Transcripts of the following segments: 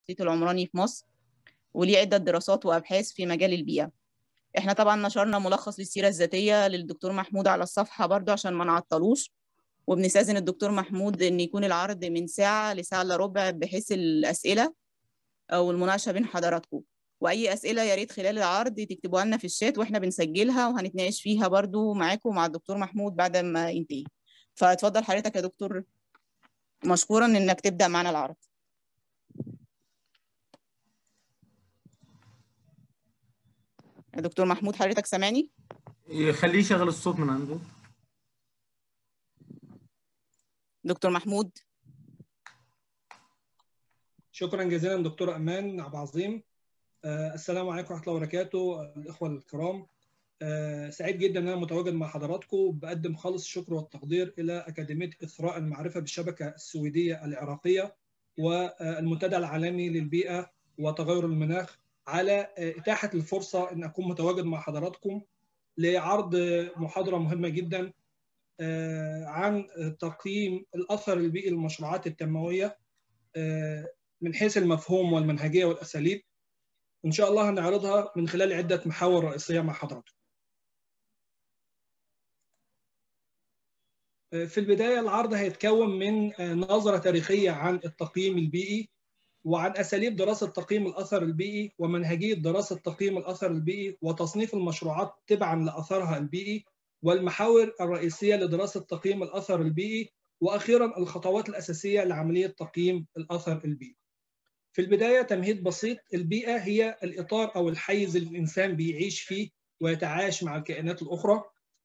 التخطيط العمراني في مصر وليه عدة دراسات وأبحاث في مجال البيئة احنا طبعا نشرنا ملخص للسيرة الذاتية للدكتور محمود على الصفحة برضو عشان ما نعطلوش وبنستأذن الدكتور محمود ان يكون العرض من ساعة لساعة الا ربع بحيث الأسئلة أو المناقشة بين حضراتكم وأي أسئلة يا ريت خلال العرض تكتبوها لنا في الشات واحنا بنسجلها وهنتناقش فيها برضو معاكم ومع الدكتور محمود بعد ما ينتهي فاتفضل حضرتك يا دكتور مشكورا انك تبدأ معنا العرض يا دكتور محمود حضرتك سامعني؟ خليه يشغل الصوت من عنده دكتور محمود شكرا جزيلا دكتور امان عبد العظيم آه السلام عليكم ورحمه الله وبركاته الاخوه الكرام آه سعيد جدا ان انا متواجد مع حضراتكم بقدم خالص الشكر والتقدير الى اكاديميه اثراء المعرفه بالشبكه السويديه العراقيه والمنتدى العالمي للبيئه وتغير المناخ على اتاحه الفرصه ان اكون متواجد مع حضراتكم لعرض محاضره مهمه جدا عن تقييم الاثر البيئي للمشروعات التنمويه من حيث المفهوم والمنهجيه والاساليب ان شاء الله هنعرضها من خلال عده محاور رئيسيه مع حضراتكم في البدايه العرض هيتكون من نظره تاريخيه عن التقييم البيئي وعن اساليب دراسه تقييم الاثر البيئي ومنهجيه دراسه تقييم الاثر البيئي وتصنيف المشروعات تبعا لاثرها البيئي والمحاور الرئيسيه لدراسه تقييم الاثر البيئي واخيرا الخطوات الاساسيه لعمليه تقييم الاثر البيئي. في البدايه تمهيد بسيط البيئه هي الاطار او الحيز اللي الانسان بيعيش فيه ويتعايش مع الكائنات الاخرى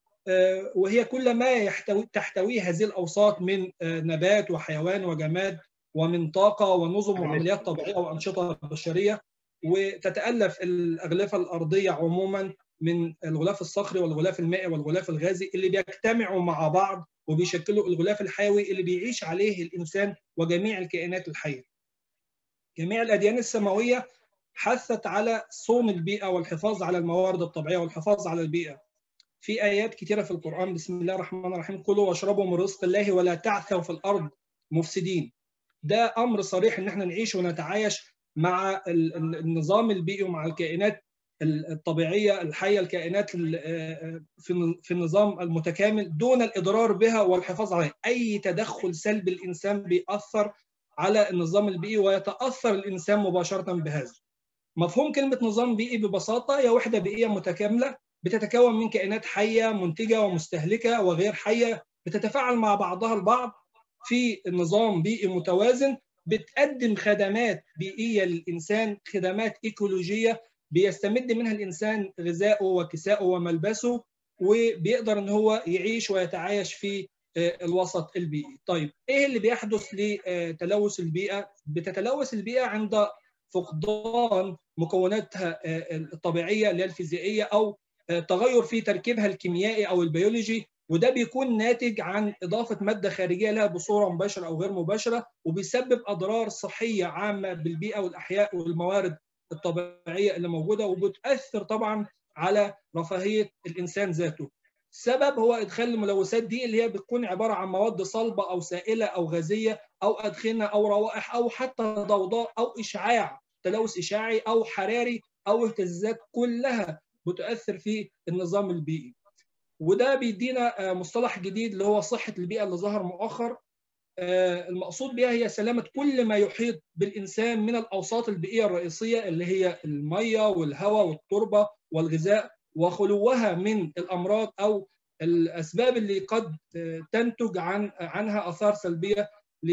وهي كل ما يحتوي تحتويه هذه الاوساط من نبات وحيوان وجماد ومن طاقه ونظم وعمليات طبيعيه وانشطه بشريه وتتالف الاغلفه الارضيه عموما من الغلاف الصخري والغلاف المائي والغلاف الغازي اللي بيجتمعوا مع بعض وبيشكلوا الغلاف الحيوي اللي بيعيش عليه الانسان وجميع الكائنات الحيه. جميع الاديان السماويه حثت على صون البيئه والحفاظ على الموارد الطبيعيه والحفاظ على البيئه. في ايات كثيره في القران بسم الله الرحمن الرحيم كلوا واشربوا من رزق الله ولا تعثوا في الارض مفسدين. ده امر صريح ان احنا نعيش ونتعايش مع النظام البيئي ومع الكائنات الطبيعيه الحيه الكائنات في في النظام المتكامل دون الاضرار بها والحفاظ عليها اي تدخل سلبي الانسان بيأثر على النظام البيئي ويتاثر الانسان مباشره بهذا مفهوم كلمه نظام بيئي ببساطه هي وحده بيئيه متكامله بتتكون من كائنات حيه منتجه ومستهلكه وغير حيه بتتفاعل مع بعضها البعض في نظام بيئي متوازن بتقدم خدمات بيئيه للانسان خدمات ايكولوجيه بيستمد منها الانسان غذائه وكسائه وملبسه وبيقدر ان هو يعيش ويتعايش في الوسط البيئي. طيب ايه اللي بيحدث لتلوث البيئه؟ بتتلوث البيئه عند فقدان مكوناتها الطبيعيه اللي هي الفيزيائيه او تغير في تركيبها الكيميائي او البيولوجي وده بيكون ناتج عن اضافه ماده خارجيه لها بصوره مباشره او غير مباشره وبيسبب اضرار صحيه عامه بالبيئه والاحياء والموارد الطبيعيه اللي موجوده وبتاثر طبعا على رفاهيه الانسان ذاته. السبب هو ادخال الملوثات دي اللي هي بتكون عباره عن مواد صلبه او سائله او غازيه او ادخنه او روائح او حتى ضوضاء او اشعاع تلوث اشعاعي او حراري او اهتزازات كلها بتؤثر في النظام البيئي. وده بيدينا مصطلح جديد اللي هو صحه البيئه اللي ظهر مؤخر المقصود بها هي سلامة كل ما يحيط بالإنسان من الأوساط البيئية الرئيسية اللي هي المية والهواء والتربة والغذاء وخلوها من الأمراض أو الأسباب اللي قد تنتج عن عنها آثار سلبية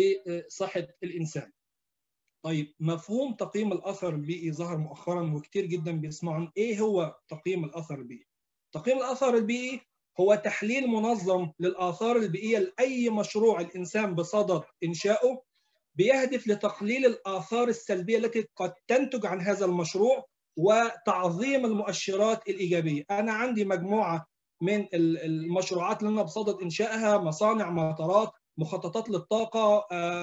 لصحة الإنسان. طيب مفهوم تقييم الأثر البيئي ظهر مؤخرا وكتير جدا بيسمعوا عن إيه هو تقييم الأثر البيئي؟ تقييم الأثر البيئي هو تحليل منظم للآثار البيئية لأي مشروع الإنسان بصدد إنشائه بيهدف لتقليل الآثار السلبية التي قد تنتج عن هذا المشروع وتعظيم المؤشرات الإيجابية أنا عندي مجموعة من المشروعات اللي أنا بصدد إنشائها مصانع مطارات مخططات للطاقة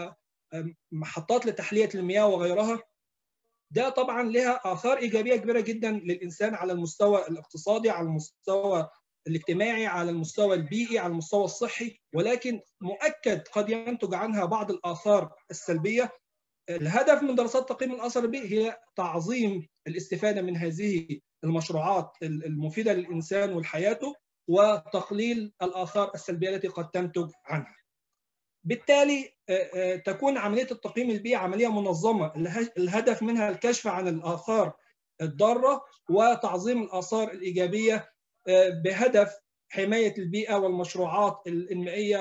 محطات لتحلية المياه وغيرها ده طبعا لها آثار إيجابية كبيرة جدا للإنسان على المستوى الاقتصادي على المستوى الاجتماعي على المستوى البيئي على المستوى الصحي ولكن مؤكد قد ينتج عنها بعض الآثار السلبية الهدف من دراسات تقييم الاثر البيئي هي تعظيم الاستفاده من هذه المشروعات المفيده للانسان ولحياته وتقليل الاثار السلبيه التي قد تنتج عنها. بالتالي تكون عمليه التقييم البيئي عمليه منظمه الهدف منها الكشف عن الاثار الضاره وتعظيم الاثار الايجابيه بهدف حمايه البيئه والمشروعات الانمائيه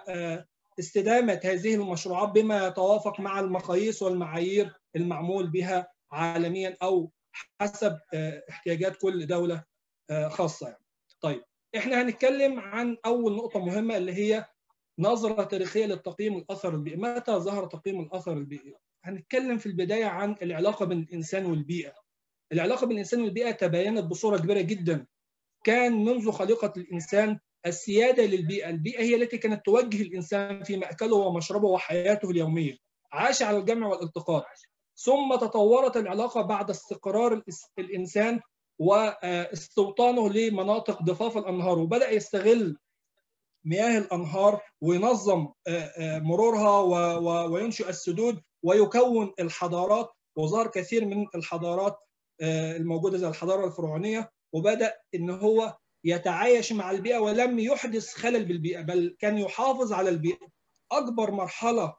واستدامه هذه المشروعات بما يتوافق مع المقاييس والمعايير المعمول بها عالميا او حسب احتياجات كل دوله خاصه يعني. طيب احنا هنتكلم عن اول نقطه مهمه اللي هي نظره تاريخيه للتقييم الاثر البيئي متى ظهر تقييم الاثر البيئي هنتكلم في البدايه عن العلاقه بين الانسان والبيئه العلاقه بين الانسان والبيئه تباينت بصوره كبيره جدا كان منذ خليقه الانسان السياده للبيئه البيئه هي التي كانت توجه الانسان في ماكله ومشربه وحياته اليوميه عاش على الجمع والالتقاط ثم تطورت العلاقه بعد استقرار الانسان واستوطانه لمناطق ضفاف الانهار وبدا يستغل مياه الانهار وينظم مرورها وينشئ السدود ويكون الحضارات وظهر كثير من الحضارات الموجوده زي الحضاره الفرعونيه وبدا ان هو يتعايش مع البيئه ولم يحدث خلل بالبيئه بل كان يحافظ على البيئه اكبر مرحله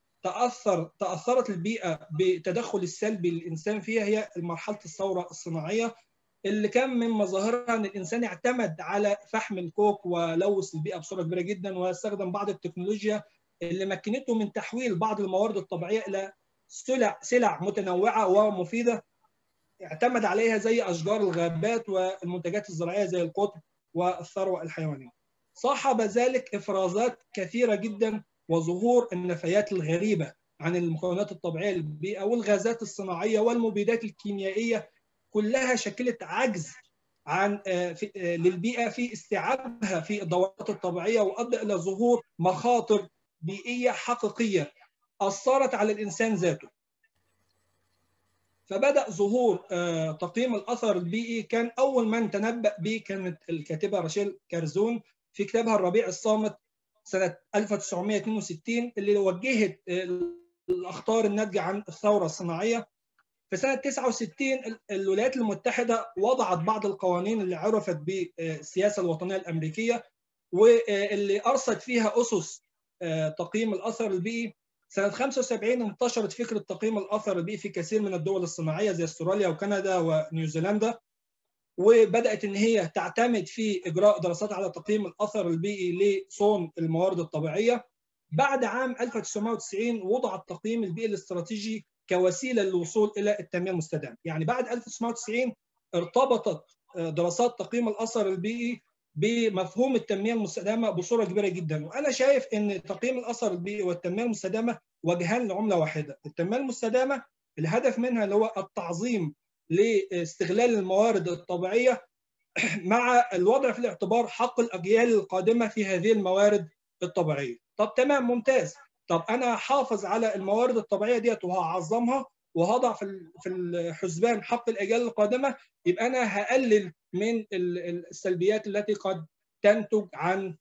تاثر تاثرت البيئه بتدخل السلبي للانسان فيها هي مرحله الثوره الصناعيه اللي كان من مظاهرها ان الانسان اعتمد على فحم الكوك ولوث البيئه بصوره كبيره جدا واستخدم بعض التكنولوجيا اللي مكنته من تحويل بعض الموارد الطبيعيه الى سلع سلع متنوعه ومفيده اعتمد عليها زي اشجار الغابات والمنتجات الزراعيه زي القطن والثروه الحيوانيه. صاحب ذلك افرازات كثيره جدا وظهور النفايات الغريبه عن المكونات الطبيعيه للبيئه والغازات الصناعيه والمبيدات الكيميائيه كلها شكلت عجز عن للبيئه في استيعابها في الدورات الطبيعيه وادى الى ظهور مخاطر بيئيه حقيقيه اثرت على الانسان ذاته. فبدا ظهور تقييم الاثر البيئي كان اول من تنبا به كانت الكاتبه راشيل كارزون في كتابها الربيع الصامت سنه 1962 اللي وجهت الاخطار الناتجه عن الثوره الصناعيه في سنه 69 الولايات المتحده وضعت بعض القوانين اللي عرفت بالسياسه الوطنيه الامريكيه واللي ارست فيها اسس تقييم الاثر البيئي سنه 75 انتشرت فكره تقييم الاثر البيئي في كثير من الدول الصناعيه زي استراليا وكندا ونيوزيلندا وبدات ان هي تعتمد في اجراء دراسات على تقييم الاثر البيئي لصون الموارد الطبيعيه بعد عام 1990 وضع التقييم البيئي الاستراتيجي كوسيله للوصول الى التنميه المستدامه، يعني بعد 1990 ارتبطت دراسات تقييم الاثر البيئي بمفهوم التنميه المستدامه بصوره كبيره جدا، وانا شايف ان تقييم الاثر البيئي والتنميه المستدامه وجهان لعمله واحده، التنميه المستدامه الهدف منها اللي هو التعظيم لاستغلال الموارد الطبيعيه مع الوضع في الاعتبار حق الاجيال القادمه في هذه الموارد الطبيعيه. طب تمام ممتاز، طب انا هحافظ على الموارد الطبيعيه ديت وهعظمها وهضع في في الحسبان حق الاجيال القادمه يبقى انا هقلل من السلبيات التي قد تنتج عن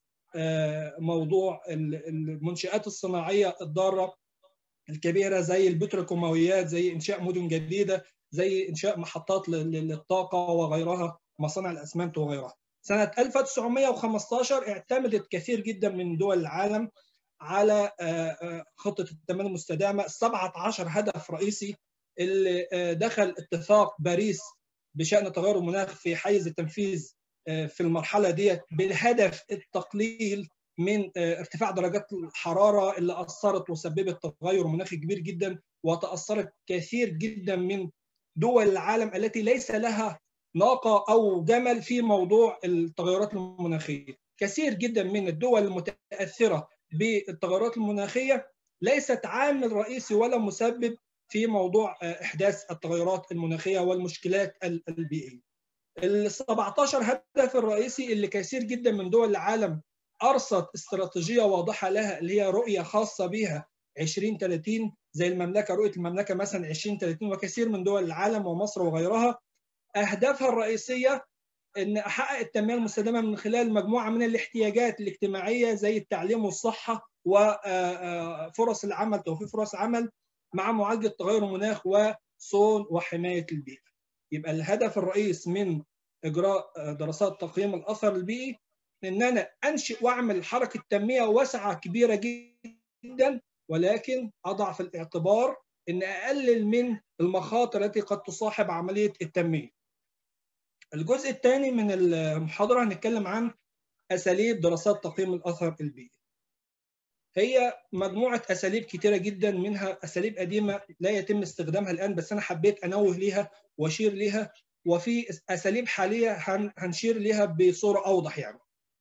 موضوع المنشات الصناعيه الضاره الكبيره زي البتروكيماويات زي انشاء مدن جديده زي انشاء محطات للطاقه وغيرها مصانع الاسمنت وغيرها. سنه 1915 اعتمدت كثير جدا من دول العالم على خطه التنميه المستدامه 17 هدف رئيسي اللي دخل اتفاق باريس بشان تغير المناخ في حيز التنفيذ في المرحله ديت بالهدف التقليل من ارتفاع درجات الحراره اللي اثرت وسببت تغير مناخي كبير جدا وتاثرت كثير جدا من دول العالم التي ليس لها ناقه او جمل في موضوع التغيرات المناخيه كثير جدا من الدول المتاثره بالتغيرات المناخيه ليست عامل رئيسي ولا مسبب في موضوع احداث التغيرات المناخيه والمشكلات البيئيه. ال 17 هدف الرئيسي اللي كثير جدا من دول العالم ارصت استراتيجيه واضحه لها اللي هي رؤيه خاصه بها 2030 زي المملكه رؤيه المملكه مثلا 2030 وكثير من دول العالم ومصر وغيرها اهدافها الرئيسيه ان احقق التنميه المستدامه من خلال مجموعه من الاحتياجات الاجتماعيه زي التعليم والصحه وفرص العمل توفير فرص عمل مع معالجه تغير المناخ وصون وحمايه البيئه. يبقى الهدف الرئيس من اجراء دراسات تقييم الاثر البيئي ان انا انشئ واعمل حركه تنميه واسعه كبيره جدا ولكن اضع في الاعتبار ان اقلل من المخاطر التي قد تصاحب عمليه التنميه. الجزء الثاني من المحاضره هنتكلم عن اساليب دراسات تقييم الاثر البيئي. هي مجموعه اساليب كثيره جدا منها اساليب قديمه لا يتم استخدامها الان بس انا حبيت انوه ليها واشير ليها وفي اساليب حاليه هنشير ليها بصوره اوضح يعني.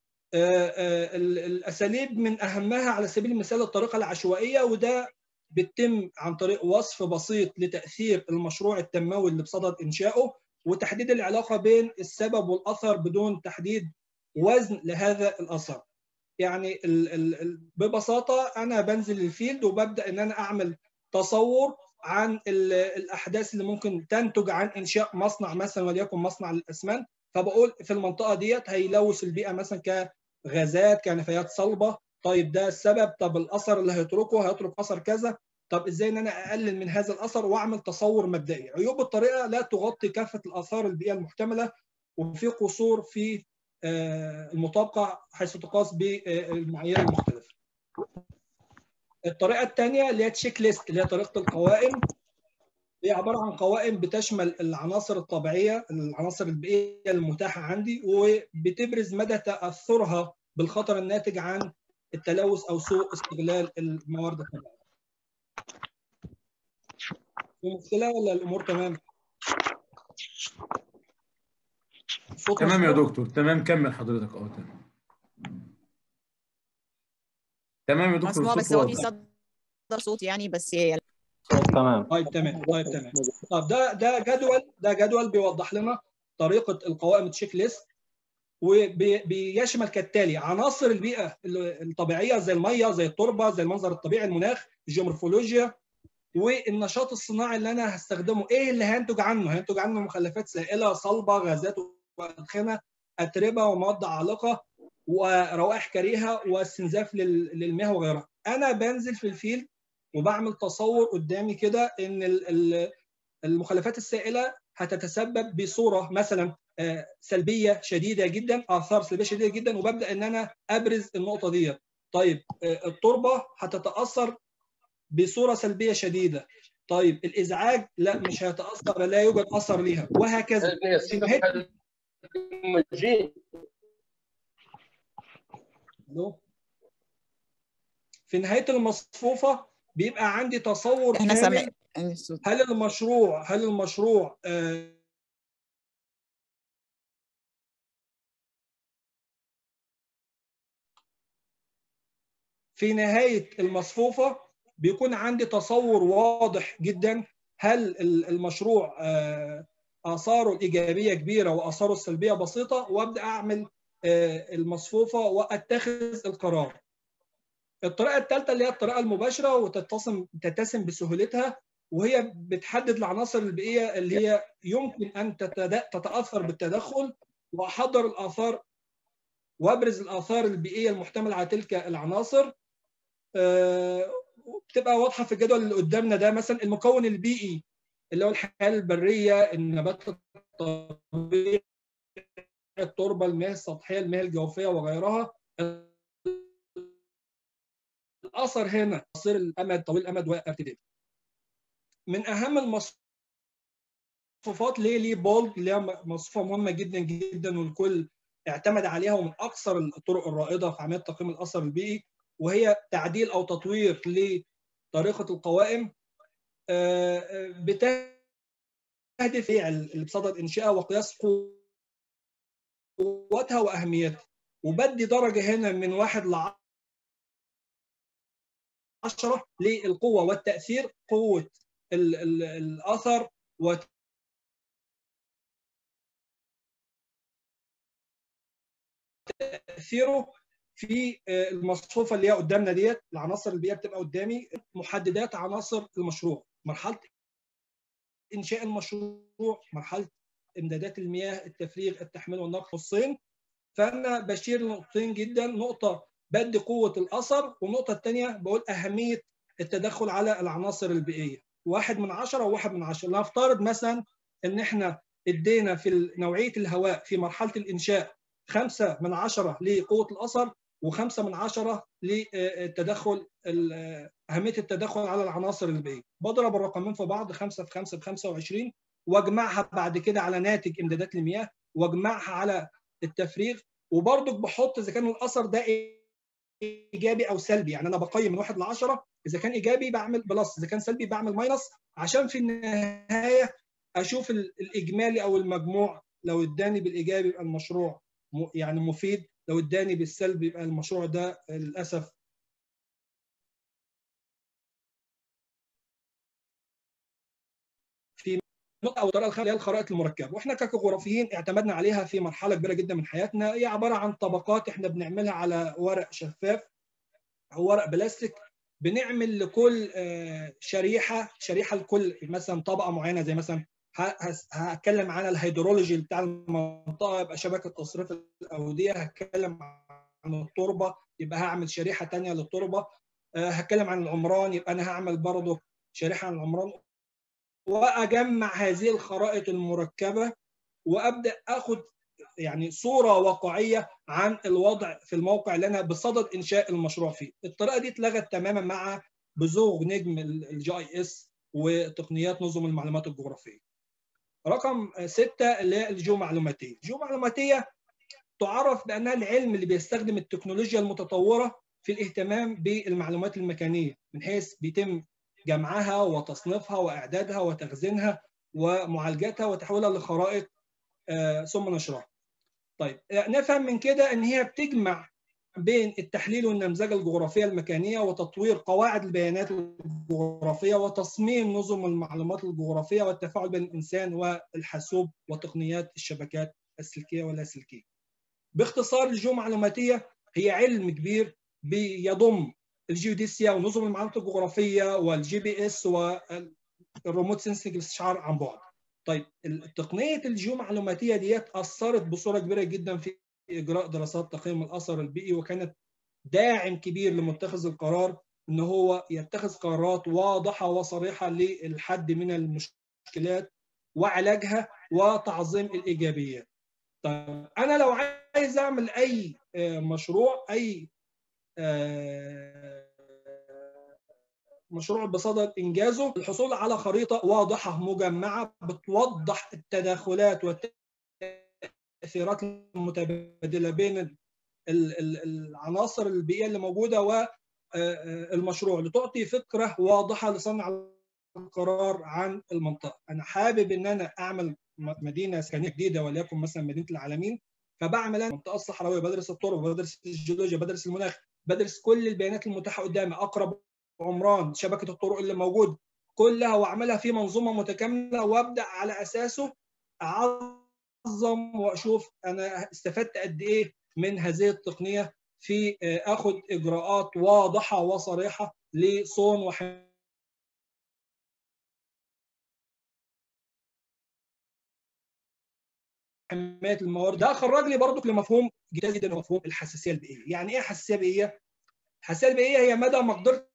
الاساليب من اهمها على سبيل المثال الطريقه العشوائيه وده بتتم عن طريق وصف بسيط لتاثير المشروع التنموي اللي بصدد انشائه وتحديد العلاقه بين السبب والاثر بدون تحديد وزن لهذا الاثر. يعني ال ال ببساطه انا بنزل الفيلد وببدا ان انا اعمل تصور عن الاحداث اللي ممكن تنتج عن انشاء مصنع مثلا وليكن مصنع للاسمنت فبقول في المنطقه ديت هيلوث البيئه مثلا كغازات كنفايات صلبه طيب ده السبب طب الاثر اللي هيتركه هيترك اثر كذا طب ازاي ان انا اقلل من هذا الاثر واعمل تصور مبدئي عيوب الطريقه لا تغطي كافه الاثار البيئيه المحتمله وفي قصور في المطابقه حيث تقاس بالمعايير المختلفه الطريقه الثانيه اللي هي تشيك ليست اللي هي طريقه القوائم هي عباره عن قوائم بتشمل العناصر الطبيعيه العناصر البيئيه المتاحه عندي وبتبرز مدى تاثرها بالخطر الناتج عن التلوث او سوء استغلال الموارد الطبيعيه. في مشكله ولا الامور تمام؟ تمام يا دكتور تمام كمل حضرتك اه تمام تمام يا دكتور مسموع بس هو في صدى صوت يعني بس تمام طيب تمام طيب تمام طب ده ده جدول ده جدول بيوضح لنا طريقه القوائم تشيك ليست وبيشمل كالتالي عناصر البيئه الطبيعيه زي الميه زي التربه زي المنظر الطبيعي المناخ الجيومورفولوجيا والنشاط الصناعي اللي انا هستخدمه ايه اللي هينتج عنه هينتج عنه مخلفات سائله صلبه غازات وادخنه اتربه ومواد عالقه وروائح كريهه واستنزاف للمياه وغيرها انا بنزل في الفيلد وبعمل تصور قدامي كده ان المخلفات السائله هتتسبب بصوره مثلا سلبيه شديده جدا اثار سلبيه شديده جدا وببدا ان انا ابرز النقطه دي طيب التربه هتتاثر بصوره سلبيه شديده طيب الازعاج لا مش هيتاثر لا يوجد اثر ليها وهكذا في نهايه المصفوفه بيبقى عندي تصور احنا كامل سامعين هل المشروع هل المشروع آه في نهايه المصفوفه بيكون عندي تصور واضح جدا هل المشروع آه اثاره الايجابيه كبيره واثاره السلبيه بسيطه وابدا اعمل آه المصفوفه واتخذ القرار. الطريقه الثالثه اللي هي الطريقه المباشره وتتصم تتسم بسهولتها وهي بتحدد العناصر البيئيه اللي هي يمكن ان تتاثر بالتدخل واحضر الاثار وابرز الاثار البيئيه المحتمله على تلك العناصر بتبقى واضحه في الجدول اللي قدامنا ده مثلا المكون البيئي اللي هو الحياه البريه النبات الطبيعي التربه المياه السطحيه المياه الجوفيه وغيرها الاثر هنا قصير الامد طويل الامد وارتداد من اهم المصفوفات ليه ليه بولد اللي هي مصفوفه مهمه جدا جدا والكل اعتمد عليها ومن اكثر الطرق الرائده في عمليه تقييم الاثر البيئي وهي تعديل او تطوير لطريقه القوائم بتهدف اللي بصدد انشائها وقياس قوتها واهميتها وبدي درجه هنا من واحد ل 10 للقوه والتاثير قوه ال ال الاثر وتاثيره في المصفوفه اللي هي قدامنا ديت العناصر البيئيه بتبقى قدامي محددات عناصر المشروع مرحله انشاء المشروع مرحله امدادات المياه التفريغ التحميل والنقل نصين فانا بشير لنقطتين جدا نقطه بدي قوه الاثر والنقطه الثانيه بقول اهميه التدخل على العناصر البيئيه واحد من عشرة وواحد من عشرة نفترض مثلا ان احنا ادينا في نوعيه الهواء في مرحله الانشاء خمسة من عشرة لقوه الاثر وخمسة من عشرة للتدخل أهمية التدخل على العناصر البيئية بضرب الرقمين في بعض 5 في 5 ب 25 واجمعها بعد كده على ناتج امدادات المياه واجمعها على التفريغ وبرضك بحط اذا كان الاثر ده ايجابي او سلبي يعني انا بقيم من 1 ل 10 اذا كان ايجابي بعمل بلس اذا كان سلبي بعمل ماينس عشان في النهايه اشوف الاجمالي او المجموع لو اداني بالايجابي يبقى المشروع يعني مفيد لو اداني بالسلب يبقى المشروع ده للاسف في نقطه او الطريقه الخامسه هي الخرائط المركبه واحنا كجغرافيين اعتمدنا عليها في مرحله كبيره جدا من حياتنا هي عباره عن طبقات احنا بنعملها على ورق شفاف او ورق بلاستيك بنعمل لكل شريحه شريحه لكل مثلا طبقه معينه زي مثلا هتكلم عن الهيدرولوجي بتاع المنطقه يبقى شبكه تصريف الاوديه هتكلم عن التربه يبقى هعمل شريحه ثانيه للتربه هتكلم عن العمران يبقى انا هعمل برضه شريحه عن العمران واجمع هذه الخرائط المركبه وابدا اخد يعني صوره واقعيه عن الوضع في الموقع اللي انا بصدد انشاء المشروع فيه. الطريقه دي اتلغت تماما مع بزوغ نجم الجي اي اس وتقنيات نظم المعلومات الجغرافيه. رقم ستة اللي هي الجيو معلوماتيه. الجيو معلوماتيه تعرف بانها العلم اللي بيستخدم التكنولوجيا المتطوره في الاهتمام بالمعلومات المكانيه من حيث بيتم جمعها وتصنيفها واعدادها وتخزينها ومعالجتها وتحويلها لخرائط ثم نشرها. طيب نفهم من كده ان هي بتجمع بين التحليل والنمذجه الجغرافيه المكانيه وتطوير قواعد البيانات الجغرافيه وتصميم نظم المعلومات الجغرافيه والتفاعل بين الانسان والحاسوب وتقنيات الشبكات السلكيه واللاسلكيه. باختصار الجيو معلوماتيه هي علم كبير بيضم الجيوديسيا ونظم المعلومات الجغرافيه والجي بي اس والريموت سنسنج الاستشعار عن بعد. طيب تقنيه الجيو معلوماتيه ديت اثرت بصوره كبيره جدا في اجراء دراسات تقييم الاثر البيئي وكانت داعم كبير لمتخذ القرار ان هو يتخذ قرارات واضحه وصريحه للحد من المشكلات وعلاجها وتعظيم الايجابيات. طيب انا لو عايز اعمل اي مشروع اي مشروع بصدد انجازه الحصول على خريطه واضحه مجمعه بتوضح التداخلات والتاثيرات المتبادله بين العناصر البيئيه اللي موجوده والمشروع لتعطي فكره واضحه لصنع القرار عن المنطقه انا حابب ان انا اعمل مدينه سكنيه جديده وليكن مثلا مدينه العالمين فبعمل المنطقه الصحراويه بدرس التربه بدرس الجيولوجيا بدرس المناخ بدرس كل البيانات المتاحه قدامي اقرب عمران شبكه الطرق اللي موجود كلها واعملها في منظومه متكامله وابدا على اساسه اعظم واشوف انا استفدت قد ايه من هذه التقنيه في اخذ اجراءات واضحه وصريحه لصون وحمايه حمايه الموارد ده خرج لي برضك لمفهوم جديد جدا مفهوم الحساسيه البيئيه يعني ايه حساسيه بيئيه الحساسيه البيئيه هي مدى مقدره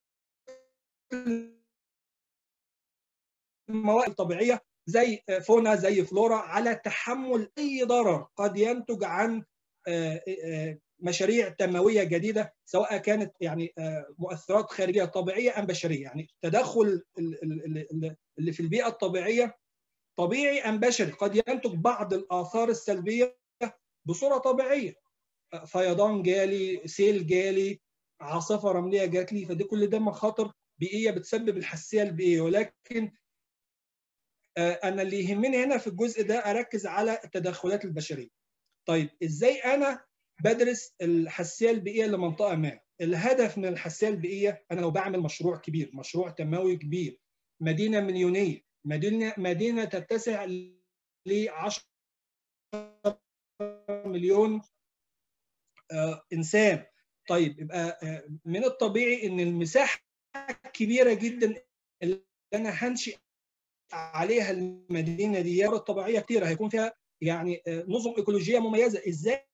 المواد الطبيعيه زي فونا زي فلورا على تحمل اي ضرر قد ينتج عن مشاريع تنمويه جديده سواء كانت يعني مؤثرات خارجيه طبيعيه ام بشريه يعني التدخل اللي في البيئه الطبيعيه طبيعي ام بشري قد ينتج بعض الاثار السلبيه بصوره طبيعيه فيضان جالي سيل جالي عاصفه رمليه جات لي فدي كل ده مخاطر بيئيه بتسبب الحساسيه البيئيه ولكن انا اللي يهمني هنا في الجزء ده اركز على التدخلات البشريه طيب ازاي انا بدرس الحساسيه البيئيه لمنطقه ما الهدف من الحساسيه البيئيه انا لو بعمل مشروع كبير مشروع تنموي كبير مدينه مليونيه مدينه مدينه تتسع ل 10 مليون انسان طيب يبقى من الطبيعي ان المساحه كبيره جدا اللي انا هنشئ عليها المدينه دي الطبيعيه كتير هيكون فيها يعني نظم ايكولوجيه مميزه ازاي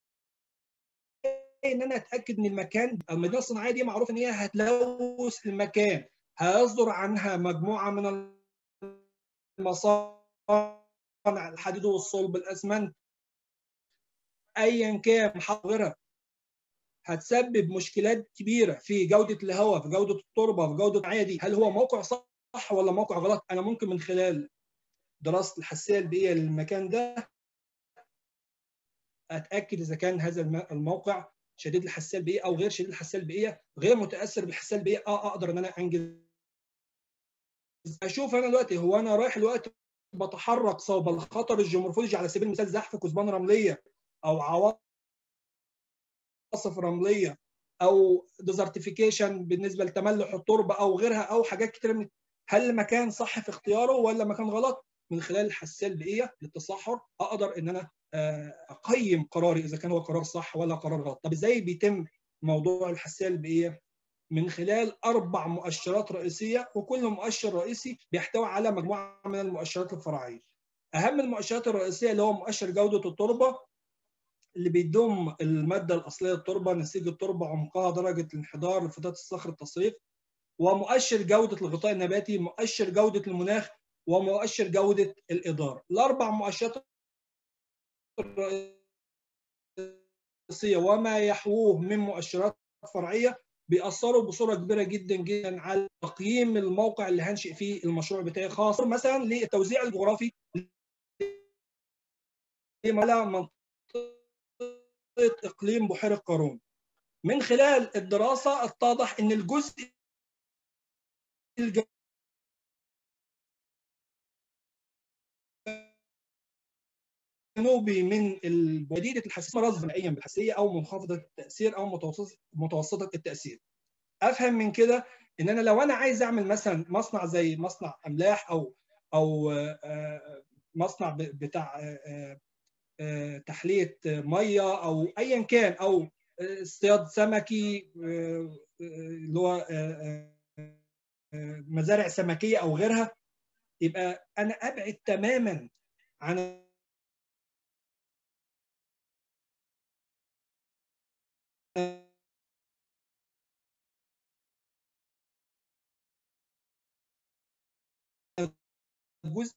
ان انا اتاكد ان المكان المدينه الصناعيه دي معروف ان هي هتلوث المكان هيصدر عنها مجموعه من المصانع الحديد والصلب الاسمنت ايا كان غيرها هتسبب مشكلات كبيره في جوده الهواء في جوده التربه في جوده المعيه دي هل هو موقع صح ولا موقع غلط انا ممكن من خلال دراسه الحساسيه البيئيه للمكان ده اتاكد اذا كان هذا الموقع شديد الحساسيه البيئيه او غير شديد الحساسيه البيئيه غير متاثر بالحساسيه البيئيه اه اقدر ان انا انجز اشوف انا دلوقتي هو انا رايح دلوقتي بتحرك صوب الخطر الجيومورفولوجي على سبيل المثال زحف كثبان رمليه او عواصف رمليه او ديزرتيفيكيشن بالنسبه لتملح التربه او غيرها او حاجات كتير من هل مكان صح في اختياره ولا مكان غلط من خلال الحساسيه البيئيه للتصحر اقدر ان انا اقيم قراري اذا كان هو قرار صح ولا قرار غلط طب ازاي بيتم موضوع الحساسيه البيئيه من خلال اربع مؤشرات رئيسيه وكل مؤشر رئيسي بيحتوي على مجموعه من المؤشرات الفرعيه اهم المؤشرات الرئيسيه اللي هو مؤشر جوده التربه اللي بيضم الماده الاصليه للتربه نسيج التربه عمقها درجه الانحدار لفتات الصخر التصريف ومؤشر جوده الغطاء النباتي مؤشر جوده المناخ ومؤشر جوده الاداره الاربع مؤشرات الرئيسيه وما يحووه من مؤشرات فرعيه بيأثروا بصوره كبيره جدا جدا على تقييم الموقع اللي هنشئ فيه المشروع بتاعي خاصه مثلا للتوزيع الجغرافي على منطقه اقليم بحيره قارون من خلال الدراسه اتضح ان الجزء الجنوبي من جديده الحساسيه مرض بنائيا بالحساسيه او منخفضه التاثير او متوسطه التاثير افهم من كده ان انا لو انا عايز اعمل مثلا مصنع زي مصنع املاح او او مصنع بتاع تحليه ميه او ايا كان او اصطياد سمكي اللي هو مزارع سمكيه او غيرها يبقى انا ابعد تماما عن الجزء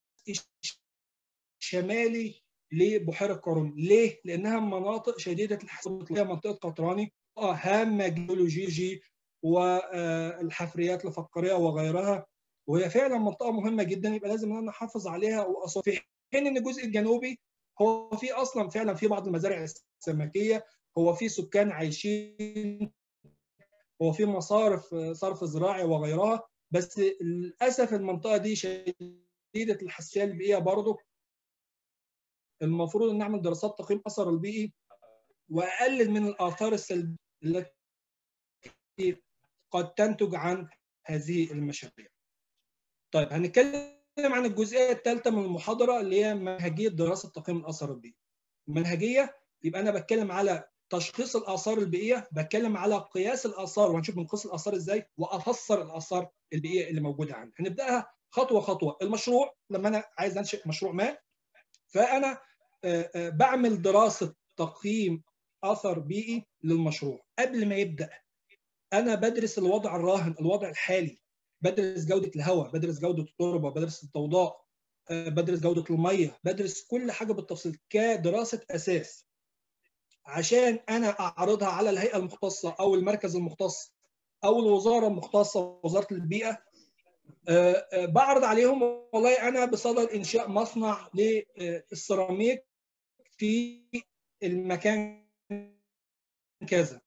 الشمالي لبحيره قارون ليه لانها مناطق شديده الحساسيه منطقه قطراني هامه جيولوجي والحفريات الفقاريه وغيرها وهي فعلا منطقه مهمه جدا يبقى لازم ان انا احافظ عليها واصون في حين ان الجزء الجنوبي هو في اصلا فعلا في بعض المزارع السمكيه هو في سكان عايشين هو في مصارف صرف زراعي وغيرها بس للاسف المنطقه دي شديده الحساسيه البيئيه برضه المفروض ان نعمل دراسات تقييم اثر البيئي واقلل من الاثار السلبيه التي قد تنتج عن هذه المشاريع. طيب هنتكلم عن الجزئيه الثالثه من المحاضره اللي هي منهجيه دراسه تقييم الاثر البيئي. المنهجيه يبقى انا بتكلم على تشخيص الاثار البيئيه، بتكلم على قياس الاثار وهنشوف بنقيس الاثار ازاي وافسر الاثار البيئيه اللي موجوده عندي. هنبداها خطوه خطوه، المشروع لما انا عايز انشئ مشروع ما فانا بعمل دراسه تقييم اثر بيئي للمشروع قبل ما يبدا انا بدرس الوضع الراهن الوضع الحالي بدرس جوده الهواء بدرس جوده التربه بدرس الضوضاء بدرس جوده الميه بدرس كل حاجه بالتفصيل كدراسه اساس عشان انا اعرضها على الهيئه المختصه او المركز المختص او الوزاره المختصه وزاره البيئه بعرض عليهم والله انا بصدد انشاء مصنع للسيراميك في المكان كذا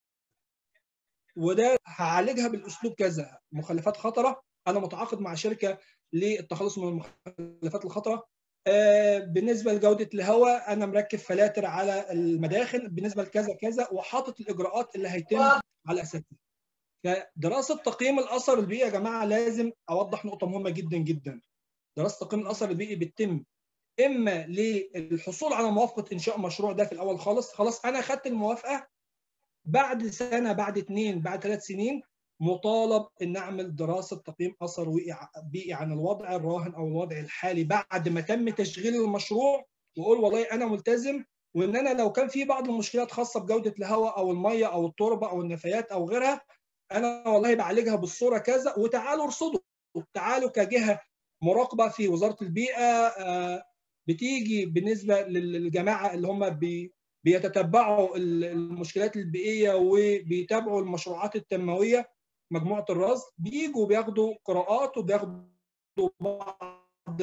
وده هعالجها بالاسلوب كذا مخلفات خطره انا متعاقد مع شركه للتخلص من المخلفات الخطره بالنسبه لجوده الهواء انا مركب فلاتر على المداخل بالنسبه لكذا كذا وحاطط الاجراءات اللي هيتم على اساسها فدراسه تقييم الاثر البيئي يا جماعه لازم اوضح نقطه مهمه جدا جدا دراسه تقييم الاثر البيئي بتتم اما للحصول على موافقه انشاء مشروع ده في الاول خالص خلاص انا اخذت الموافقه بعد سنه بعد اثنين بعد ثلاث سنين مطالب ان اعمل دراسه تقييم اثر بيئي عن الوضع الراهن او الوضع الحالي بعد ما تم تشغيل المشروع واقول والله انا ملتزم وان انا لو كان في بعض المشكلات خاصه بجوده الهواء او الميه او التربه او النفايات او غيرها انا والله بعالجها بالصوره كذا وتعالوا ارصدوا تعالوا كجهه مراقبه في وزاره البيئه بتيجي بالنسبه للجماعه اللي هم بي بيتتبعوا المشكلات البيئيه وبيتابعوا المشروعات التنمويه مجموعه الرصد بيجوا بياخدوا قراءات وبياخدوا بعض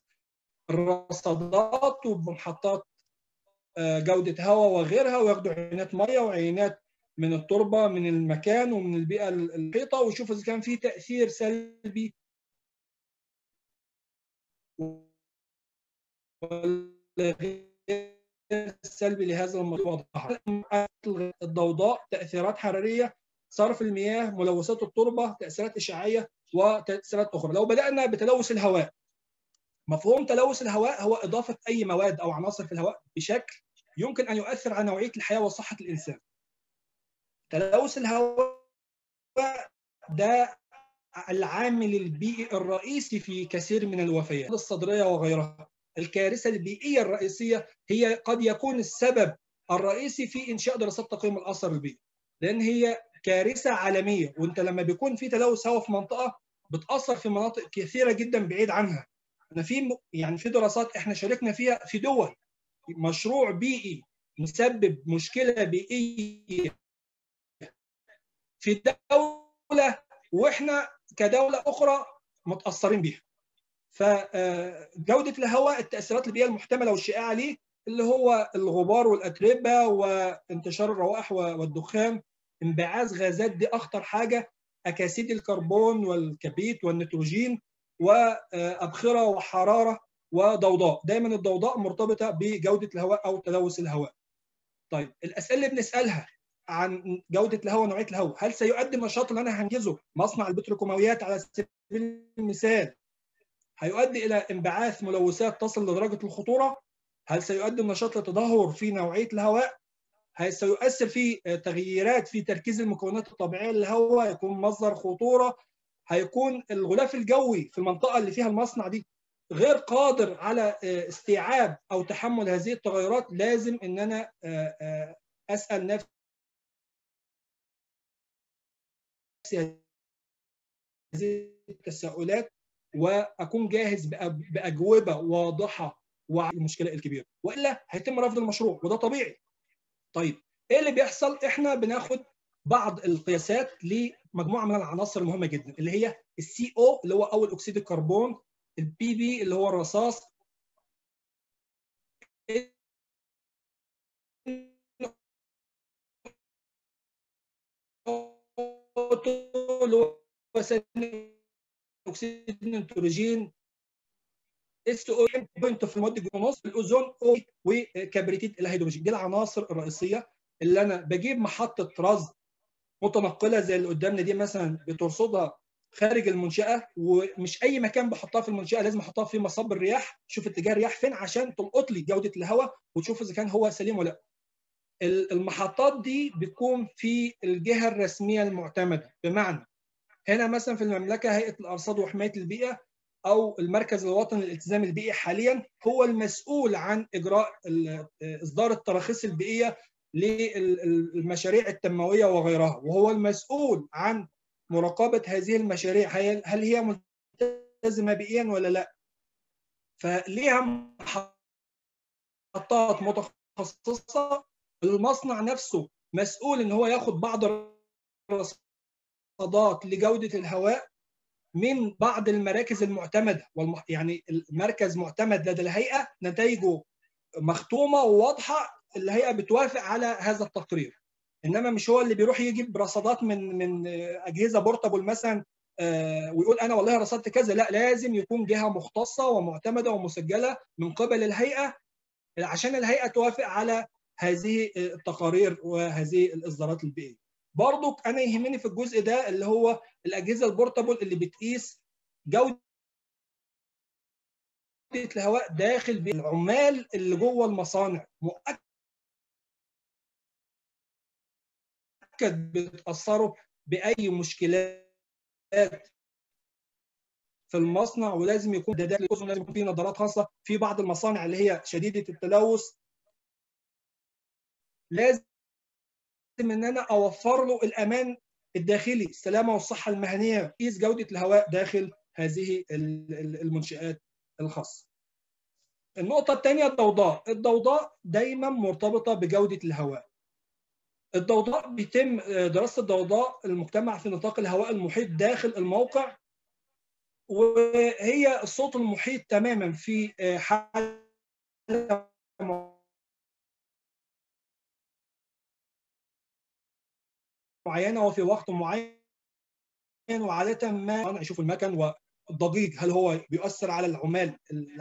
الرصادات ومحطات جوده هواء وغيرها وياخدوا عينات ميه وعينات من التربه من المكان ومن البيئه المحيطه ويشوفوا اذا كان في تاثير سلبي السلبي لهذا الموضوع الضوضاء تاثيرات حراريه صرف المياه ملوثات التربه تاثيرات اشعاعيه وتاثيرات اخرى لو بدانا بتلوث الهواء مفهوم تلوث الهواء هو اضافه اي مواد او عناصر في الهواء بشكل يمكن ان يؤثر على نوعيه الحياه وصحه الانسان تلوث الهواء ده العامل البيئي الرئيسي في كثير من الوفيات الصدريه وغيرها الكارثه البيئيه الرئيسيه هي قد يكون السبب الرئيسي في انشاء دراسات تقييم الاثر البيئي لان هي كارثه عالميه وانت لما بيكون في تلوث هواء في منطقه بتاثر في مناطق كثيره جدا بعيد عنها انا في يعني في دراسات احنا شاركنا فيها في دول مشروع بيئي مسبب مشكله بيئيه في دوله واحنا كدوله اخرى متاثرين بيها فجوده الهواء التاثيرات البيئيه المحتمله والشائعه عليه اللي هو الغبار والاتربه وانتشار الروائح والدخان انبعاث غازات دي اخطر حاجه اكاسيد الكربون والكبريت والنيتروجين وابخره وحراره وضوضاء دايما الضوضاء مرتبطه بجوده الهواء او تلوث الهواء طيب الاسئله اللي بنسالها عن جوده الهواء ونوعيه الهواء هل سيؤدي النشاط اللي انا هنجزه مصنع البتروكيماويات على سبيل المثال هيؤدي الى انبعاث ملوثات تصل لدرجه الخطوره هل سيؤدي النشاط لتدهور في نوعيه الهواء هل سيؤثر في تغييرات في تركيز المكونات الطبيعيه للهواء يكون مصدر خطوره هيكون الغلاف الجوي في المنطقه اللي فيها المصنع دي غير قادر على استيعاب او تحمل هذه التغيرات لازم ان انا اسال نفسي هذه التساؤلات واكون جاهز باجوبه واضحه وعلى المشكله الكبيره والا هيتم رفض المشروع وده طبيعي طيب ايه اللي بيحصل احنا بناخد بعض القياسات لمجموعه من العناصر المهمه جدا اللي هي السي او اللي هو اول اكسيد الكربون البي بي اللي هو الرصاص اللي هو اكسيد النيتروجين اس او بوينت في المواد الجلوكوز الاوزون او وكبريتيد الهيدروجين دي العناصر الرئيسيه اللي انا بجيب محطه رصد متنقله زي اللي قدامنا دي مثلا بترصدها خارج المنشاه ومش اي مكان بحطها في المنشاه لازم احطها في مصب الرياح شوف اتجاه الرياح فين عشان تلقط لي جوده الهواء وتشوف اذا كان هو سليم ولا لا المحطات دي بتكون في الجهه الرسميه المعتمده بمعنى هنا مثلا في المملكه هيئه الارصاد وحمايه البيئه او المركز الوطني للالتزام البيئي حاليا هو المسؤول عن اجراء اصدار التراخيص البيئيه للمشاريع التنمويه وغيرها وهو المسؤول عن مراقبه هذه المشاريع هل هي ملتزمه بيئيا ولا لا فليها محطات متخصصه المصنع نفسه مسؤول ان هو ياخد بعض الرصادات لجوده الهواء من بعض المراكز المعتمده والمح... يعني المركز معتمد لدى الهيئه نتائجه مختومه وواضحه الهيئه بتوافق على هذا التقرير انما مش هو اللي بيروح يجيب رصادات من من اجهزه بورتابل مثلا ويقول انا والله رصدت كذا لا لازم يكون جهه مختصه ومعتمده ومسجله من قبل الهيئه عشان الهيئه توافق على هذه التقارير وهذه الاصدارات البيئيه برضو انا يهمني في الجزء ده اللي هو الاجهزه البورتابل اللي بتقيس جوده الهواء داخل العمال اللي جوه المصانع مؤكد بتاثروا باي مشكلات في المصنع ولازم يكون ده لازم يكون في نظارات خاصه في بعض المصانع اللي هي شديده التلوث لازم ان انا اوفر له الامان الداخلي السلامه والصحه المهنيه قيس جوده الهواء داخل هذه المنشات الخاصه النقطة الثانية الضوضاء، الضوضاء دايما مرتبطة بجودة الهواء. الضوضاء بيتم دراسة الضوضاء المجتمع في نطاق الهواء المحيط داخل الموقع وهي الصوت المحيط تماما في حالة معينة وفي وقت معين وعادة ما أنا أشوف المكن والضجيج هل هو بيؤثر على العمال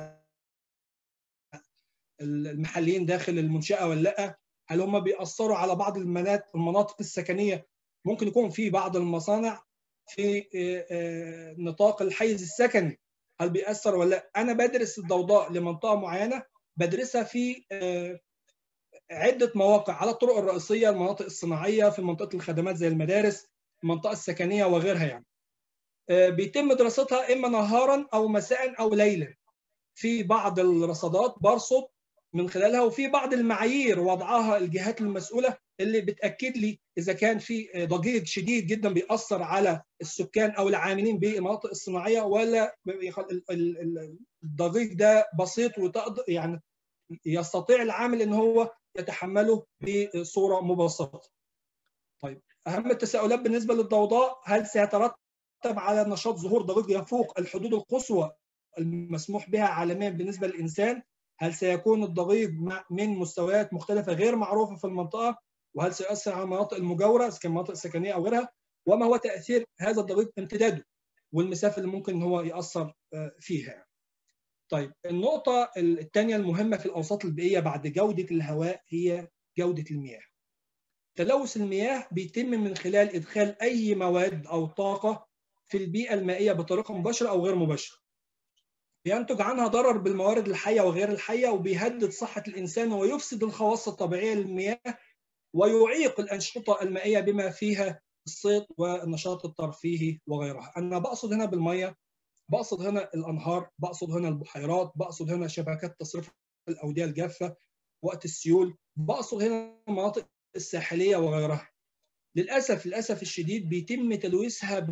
المحليين داخل المنشاه ولا لا هل هم بيأثروا على بعض المناطق السكنيه ممكن يكون في بعض المصانع في نطاق الحيز السكني هل بيأثر ولا لا انا بدرس الضوضاء لمنطقه معينه بدرسها في عده مواقع على الطرق الرئيسيه المناطق الصناعيه في منطقه الخدمات زي المدارس المنطقه السكنيه وغيرها يعني بيتم دراستها اما نهارا او مساء او ليلا في بعض الرصادات برصد من خلالها وفي بعض المعايير وضعها الجهات المسؤوله اللي بتاكد لي اذا كان في ضجيج شديد جدا بيأثر على السكان او العاملين بالمناطق الصناعيه ولا الضجيج ده بسيط وتقدر يعني يستطيع العامل ان هو يتحمله بصوره مبسطه. طيب اهم التساؤلات بالنسبه للضوضاء هل سيترتب على نشاط ظهور ضجيج يفوق الحدود القصوى المسموح بها عالميا بالنسبه للانسان؟ هل سيكون الضجيج من مستويات مختلفه غير معروفه في المنطقه؟ وهل سيؤثر على المناطق المجاوره اذا كان مناطق سكنيه او غيرها؟ وما هو تاثير هذا الضجيج امتداده والمسافه اللي ممكن ان هو ياثر فيها. طيب النقطه الثانيه المهمه في الاوساط البيئيه بعد جوده الهواء هي جوده المياه. تلوث المياه بيتم من خلال ادخال اي مواد او طاقه في البيئه المائيه بطريقه مباشره او غير مباشره. بينتج عنها ضرر بالموارد الحيه وغير الحيه وبيهدد صحه الانسان ويفسد الخواص الطبيعيه للمياه ويعيق الانشطه المائيه بما فيها الصيد والنشاط الترفيهي وغيرها. انا بقصد هنا بالميه بقصد هنا الانهار، بقصد هنا البحيرات، بقصد هنا شبكات تصريف الاوديه الجافه وقت السيول، بقصد هنا المناطق الساحليه وغيرها. للاسف للاسف الشديد بيتم تلويثها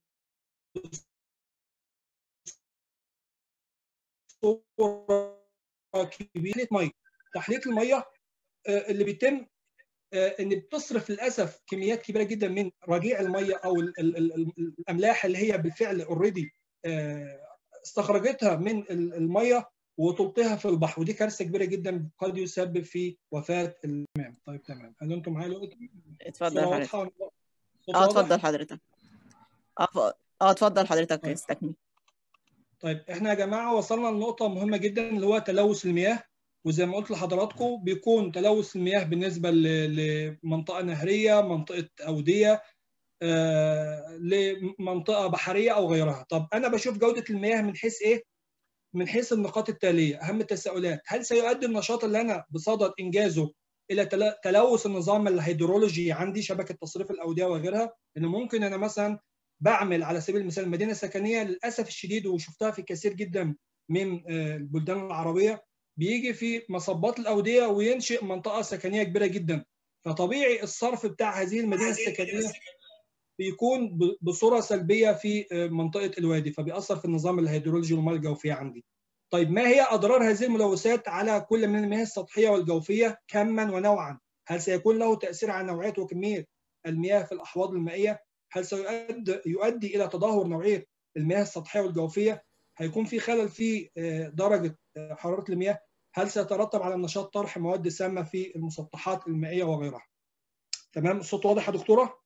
كبيره ميه تحليه الميه اللي بيتم ان بتصرف للاسف كميات كبيره جدا من رجيع الميه او الاملاح اللي هي بالفعل اوريدي استخرجتها من الميه وتلقيها في البحر ودي كارثه كبيره جدا قد يسبب في وفاه الامام طيب تمام هل انتم معايا دلوقتي؟ اتفضل حضرتك اه اتفضل حضرتك اه اتفضل حضرتك استكمل طيب احنا يا جماعه وصلنا لنقطه مهمه جدا اللي هو تلوث المياه وزي ما قلت لحضراتكم بيكون تلوث المياه بالنسبه لمنطقه نهريه منطقه اوديه آه، لمنطقه بحريه او غيرها طب انا بشوف جوده المياه من حيث ايه من حيث النقاط التاليه اهم التساؤلات هل سيؤدي النشاط اللي انا بصدد انجازه الى تلوث النظام الهيدرولوجي عندي شبكه تصريف الاوديه وغيرها ان ممكن انا مثلا بعمل على سبيل المثال مدينه سكنيه للاسف الشديد وشفتها في كثير جدا من البلدان العربيه بيجي في مصبات الاوديه وينشئ منطقه سكنيه كبيره جدا فطبيعي الصرف بتاع هذه المدينه السكنيه بيكون بصوره سلبيه في منطقه الوادي فبيأثر في النظام الهيدرولوجي والمياه الجوفيه عندي. طيب ما هي اضرار هذه الملوثات على كل من المياه السطحيه والجوفيه كما ونوعا؟ هل سيكون له تاثير على نوعيه وكميه المياه في الاحواض المائيه؟ هل سيؤدي يؤدي الى تدهور نوعيه المياه السطحيه والجوفيه؟ هيكون في خلل في درجه حراره المياه؟ هل سيترتب على النشاط طرح مواد سامه في المسطحات المائيه وغيرها؟ تمام الصوت واضح يا دكتوره؟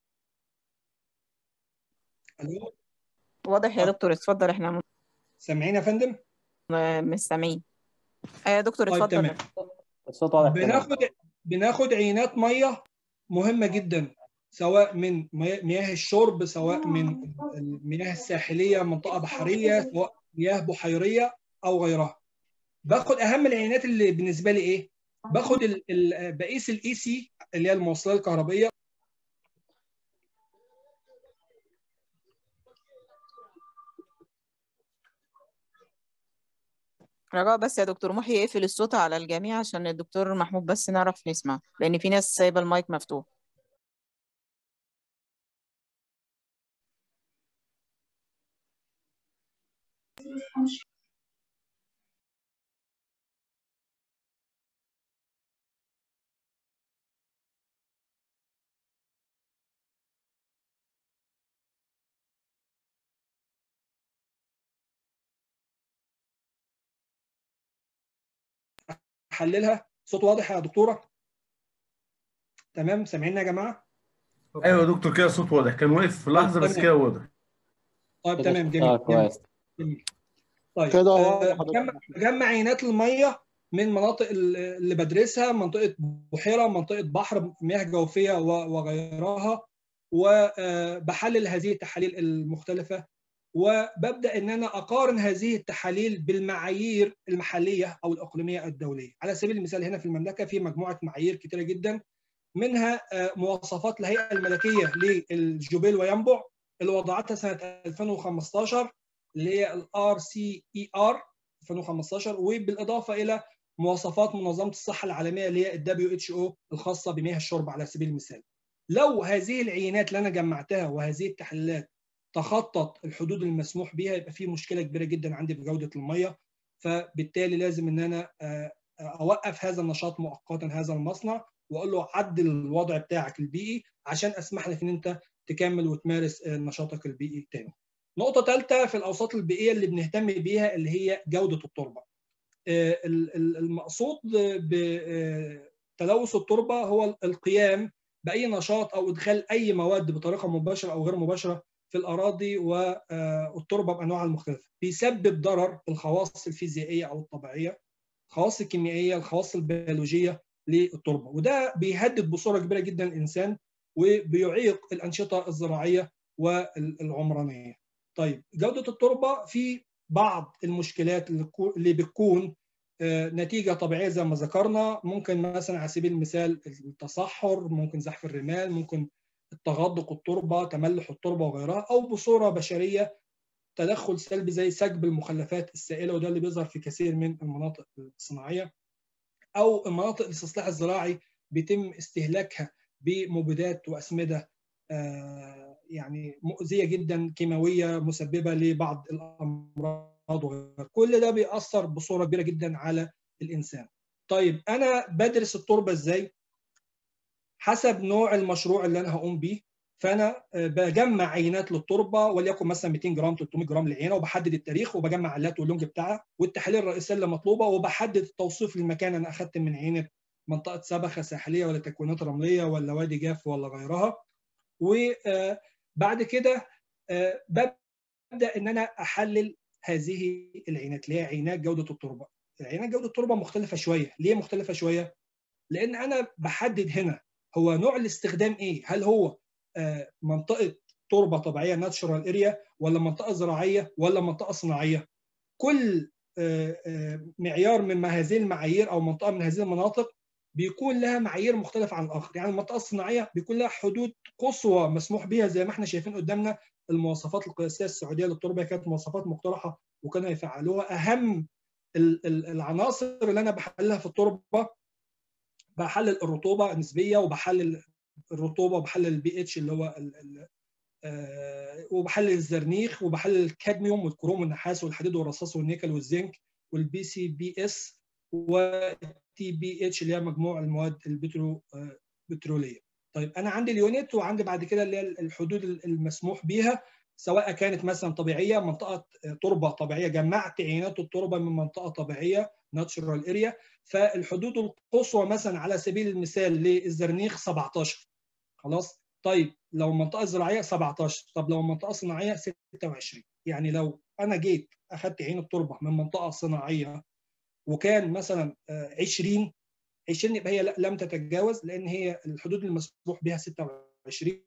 الو واضح يا دكتور اتفضل احنا سامعين يا فندم؟ مش سامعين يا دكتور اتفضل طيب تمام الصوت واضح بناخد بناخد عينات ميه مهمه جدا سواء من مياه الشرب سواء من المياه الساحليه منطقه بحريه سواء مياه بحيريه او غيرها باخد اهم العينات اللي بالنسبه لي ايه باخد بقيس الاي سي اللي هي الموصلات الكهربائيه رجاء بس يا دكتور محي يقفل الصوت على الجميع عشان الدكتور محمود بس نعرف نسمع لان في ناس سايبه المايك مفتوح احللها صوت واضح يا دكتوره تمام سامعيني يا جماعه ايوه يا دكتور كده صوت واضح كان واقف في لحظه بس تمام. كده واضح طيب كده تمام اه جميل جميل كويس جميل طيب كده آه، واضح حضرتك. بجمع بجمع عينات الميه من مناطق ال- اللي بدرسها منطقه بحيره منطقه بحر مياه جوفيه و- وغيرها وبحلل هذه التحاليل المختلفه وببدا ان انا اقارن هذه التحاليل بالمعايير المحليه او الاقليميه الدوليه على سبيل المثال هنا في المملكه في مجموعه معايير كثيره جدا منها آه، مواصفات الهيئه الملكيه للجبيل وينبع اللي وضعتها سنه 2015 اللي هي الار سي اي ار 2015 وبالاضافه الى مواصفات منظمه الصحه العالميه اللي هي الدبليو اتش او الخاصه بمياه الشرب على سبيل المثال. لو هذه العينات اللي انا جمعتها وهذه التحليلات تخطط الحدود المسموح بها يبقى في مشكله كبيره جدا عندي في جوده الميه فبالتالي لازم ان انا آه، اوقف هذا النشاط مؤقتا هذا المصنع واقول له عدل الوضع بتاعك البيئي عشان اسمح لك ان انت تكمل وتمارس آه، نشاطك البيئي تاني. نقطة ثالثة في الأوساط البيئية اللي بنهتم بيها اللي هي جودة التربة. آه، ال- ال- المقصود بتلوث التربة هو القيام بأي نشاط أو إدخال أي مواد بطريقة مباشرة أو غير مباشرة في الأراضي والتربة بأنواعها المختلفة. بيسبب ضرر الخواص الفيزيائية أو الطبيعية، الخواص الكيميائية، الخواص البيولوجية للتربة، وده بيهدد بصورة كبيرة جدا الإنسان وبيعيق الأنشطة الزراعية والعمرانية. طيب جودة التربة في بعض المشكلات اللي كو- اللي بتكون آه، نتيجة طبيعية زي ما ذكرنا ممكن مثلا على سبيل المثال التصحر ممكن زحف الرمال ممكن التغضق التربة تملح التربة وغيرها أو بصورة بشرية تدخل سلبي زي سكب المخلفات السائلة وده اللي بيظهر في كثير من المناطق الصناعية أو المناطق الاستصلاح الزراعي بيتم استهلاكها بمبيدات وأسمدة آه، يعني مؤذيه جدا كيماويه مسببه لبعض الامراض وغيرها كل ده بيأثر بصوره كبيره جدا على الانسان طيب انا بدرس التربه ازاي حسب نوع المشروع اللي انا هقوم بيه فانا آه، بجمع عينات للتربه وليكن مثلا 200 جرام 300 جرام للعينه وبحدد التاريخ وبجمع علات واللونج بتاعها والتحاليل الرئيسيه اللي مطلوبه وبحدد التوصيف للمكان انا اخذت من عينه منطقه سبخه ساحليه ولا تكوينات رمليه ولا وادي جاف ولا غيرها وبعد كده آه، ببدا ان انا احلل هذه العينات اللي هي عينات جوده التربه. عينات جوده التربه مختلفه شويه، ليه مختلفه شويه؟ لان انا بحدد هنا هو نوع الاستخدام ايه؟ هل هو آه، منطقه تربه طبيعيه ناتشورال اريا ولا منطقه زراعيه ولا منطقه صناعيه؟ كل آه، آه، معيار من هذه المعايير او منطقه من هذه المناطق بيكون لها معايير مختلفه عن الاخر يعني المنطقه الصناعيه بيكون لها حدود قصوى مسموح بها زي ما احنا شايفين قدامنا المواصفات القياسيه السعوديه للتربه كانت مواصفات مقترحه وكانوا يفعلوها اهم ال- ال- العناصر اللي انا بحللها في التربه بحلل الرطوبه النسبيه وبحلل الرطوبه وبحلل البي اتش اللي هو ال ال آه، وبحلل الزرنيخ وبحلل الكادميوم والكروم والنحاس والحديد والرصاص والنيكل والزنك والبي سي بي اس والتي بي اتش اللي هي مجموع المواد البترو آه، بتروليه. طيب انا عندي اليونت وعندي بعد كده اللي هي الحدود المسموح بيها سواء كانت مثلا طبيعيه منطقه آه، تربه طبيعيه جمعت عينات التربه من منطقه طبيعيه ناتشورال اريا فالحدود القصوى مثلا على سبيل المثال للزرنيخ 17 خلاص طيب لو منطقه زراعيه 17 طب لو منطقه صناعيه 26 يعني لو انا جيت اخذت عين التربه من منطقه صناعيه وكان مثلا آه، 20 20 يبقى هي لا- لم تتجاوز لان هي الحدود المسموح بها 26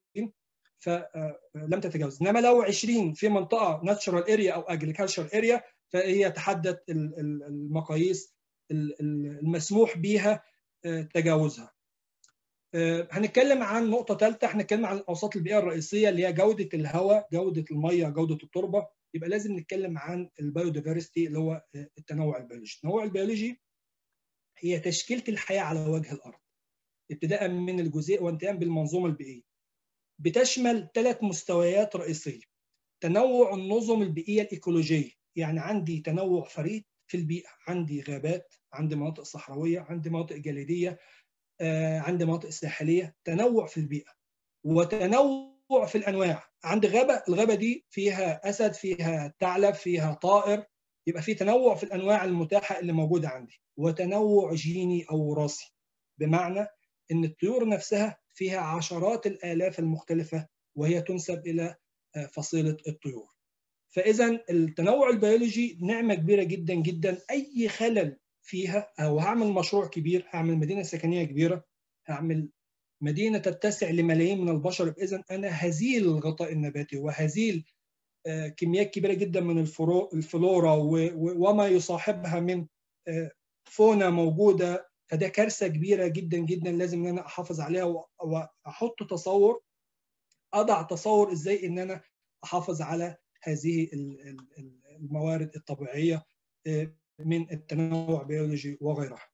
فلم تتجاوز انما لو 20 في منطقه ناتشورال اريا او اجريكلتشر اريا فهي تحدد ال- ال- المقاييس ال- ال- المسموح بها آه، تجاوزها آه، هنتكلم عن نقطة ثالثة هنتكلم عن الأوساط البيئية الرئيسية اللي هي جودة الهواء، جودة المية، جودة التربة، يبقى لازم نتكلم عن البيوديفرستي اللي هو آه، التنوع البيولوجي. التنوع البيولوجي هي تشكيلة الحياة على وجه الأرض. ابتداء من الجزيء وانتهاء بالمنظومة البيئية. بتشمل ثلاث مستويات رئيسية. تنوع النظم البيئية الإيكولوجية يعني عندي تنوع فريد في البيئه عندي غابات عندي مناطق صحراويه عندي مناطق جليديه عندي مناطق ساحليه تنوع في البيئه وتنوع في الانواع عندي غابه الغابه دي فيها اسد فيها ثعلب فيها طائر يبقى في تنوع في الانواع المتاحه اللي موجوده عندي وتنوع جيني او وراثي بمعنى ان الطيور نفسها فيها عشرات الالاف المختلفه وهي تنسب الى فصيله الطيور فاذا التنوع البيولوجي نعمه كبيره جدا جدا اي خلل فيها او هعمل مشروع كبير هعمل مدينه سكنيه كبيره هعمل مدينه تتسع لملايين من البشر اذا انا هزيل الغطاء النباتي وهزيل كميات كبيره جدا من الفلورا وما يصاحبها من فونا موجوده فده كارثه كبيره جدا جدا لازم ان انا احافظ عليها واحط تصور اضع تصور ازاي ان انا احافظ على هذه الموارد الطبيعيه من التنوع البيولوجي وغيرها.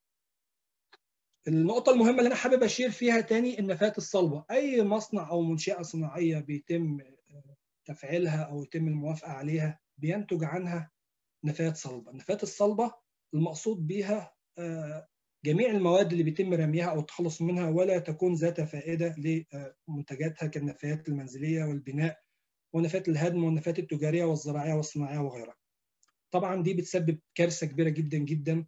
النقطة المهمة اللي أنا حابب أشير فيها تاني النفايات الصلبة، أي مصنع أو منشأة صناعية بيتم تفعيلها أو يتم الموافقة عليها بينتج عنها نفايات صلبة، النفايات الصلبة المقصود بها جميع المواد اللي بيتم رميها أو التخلص منها ولا تكون ذات فائدة لمنتجاتها كالنفايات المنزلية والبناء ونفايات الهدم والنفايات التجارية والزراعية والصناعية وغيرها. طبعا دي بتسبب كارثه كبيره جدا جدا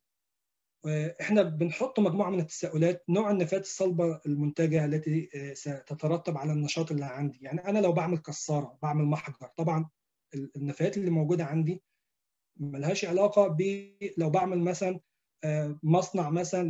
احنا بنحط مجموعه من التساؤلات نوع النفايات الصلبه المنتجه التي ستترتب على النشاط اللي عندي يعني انا لو بعمل كساره بعمل محجر طبعا النفايات اللي موجوده عندي ملهاش علاقه ب لو بعمل مثلا مصنع مثلا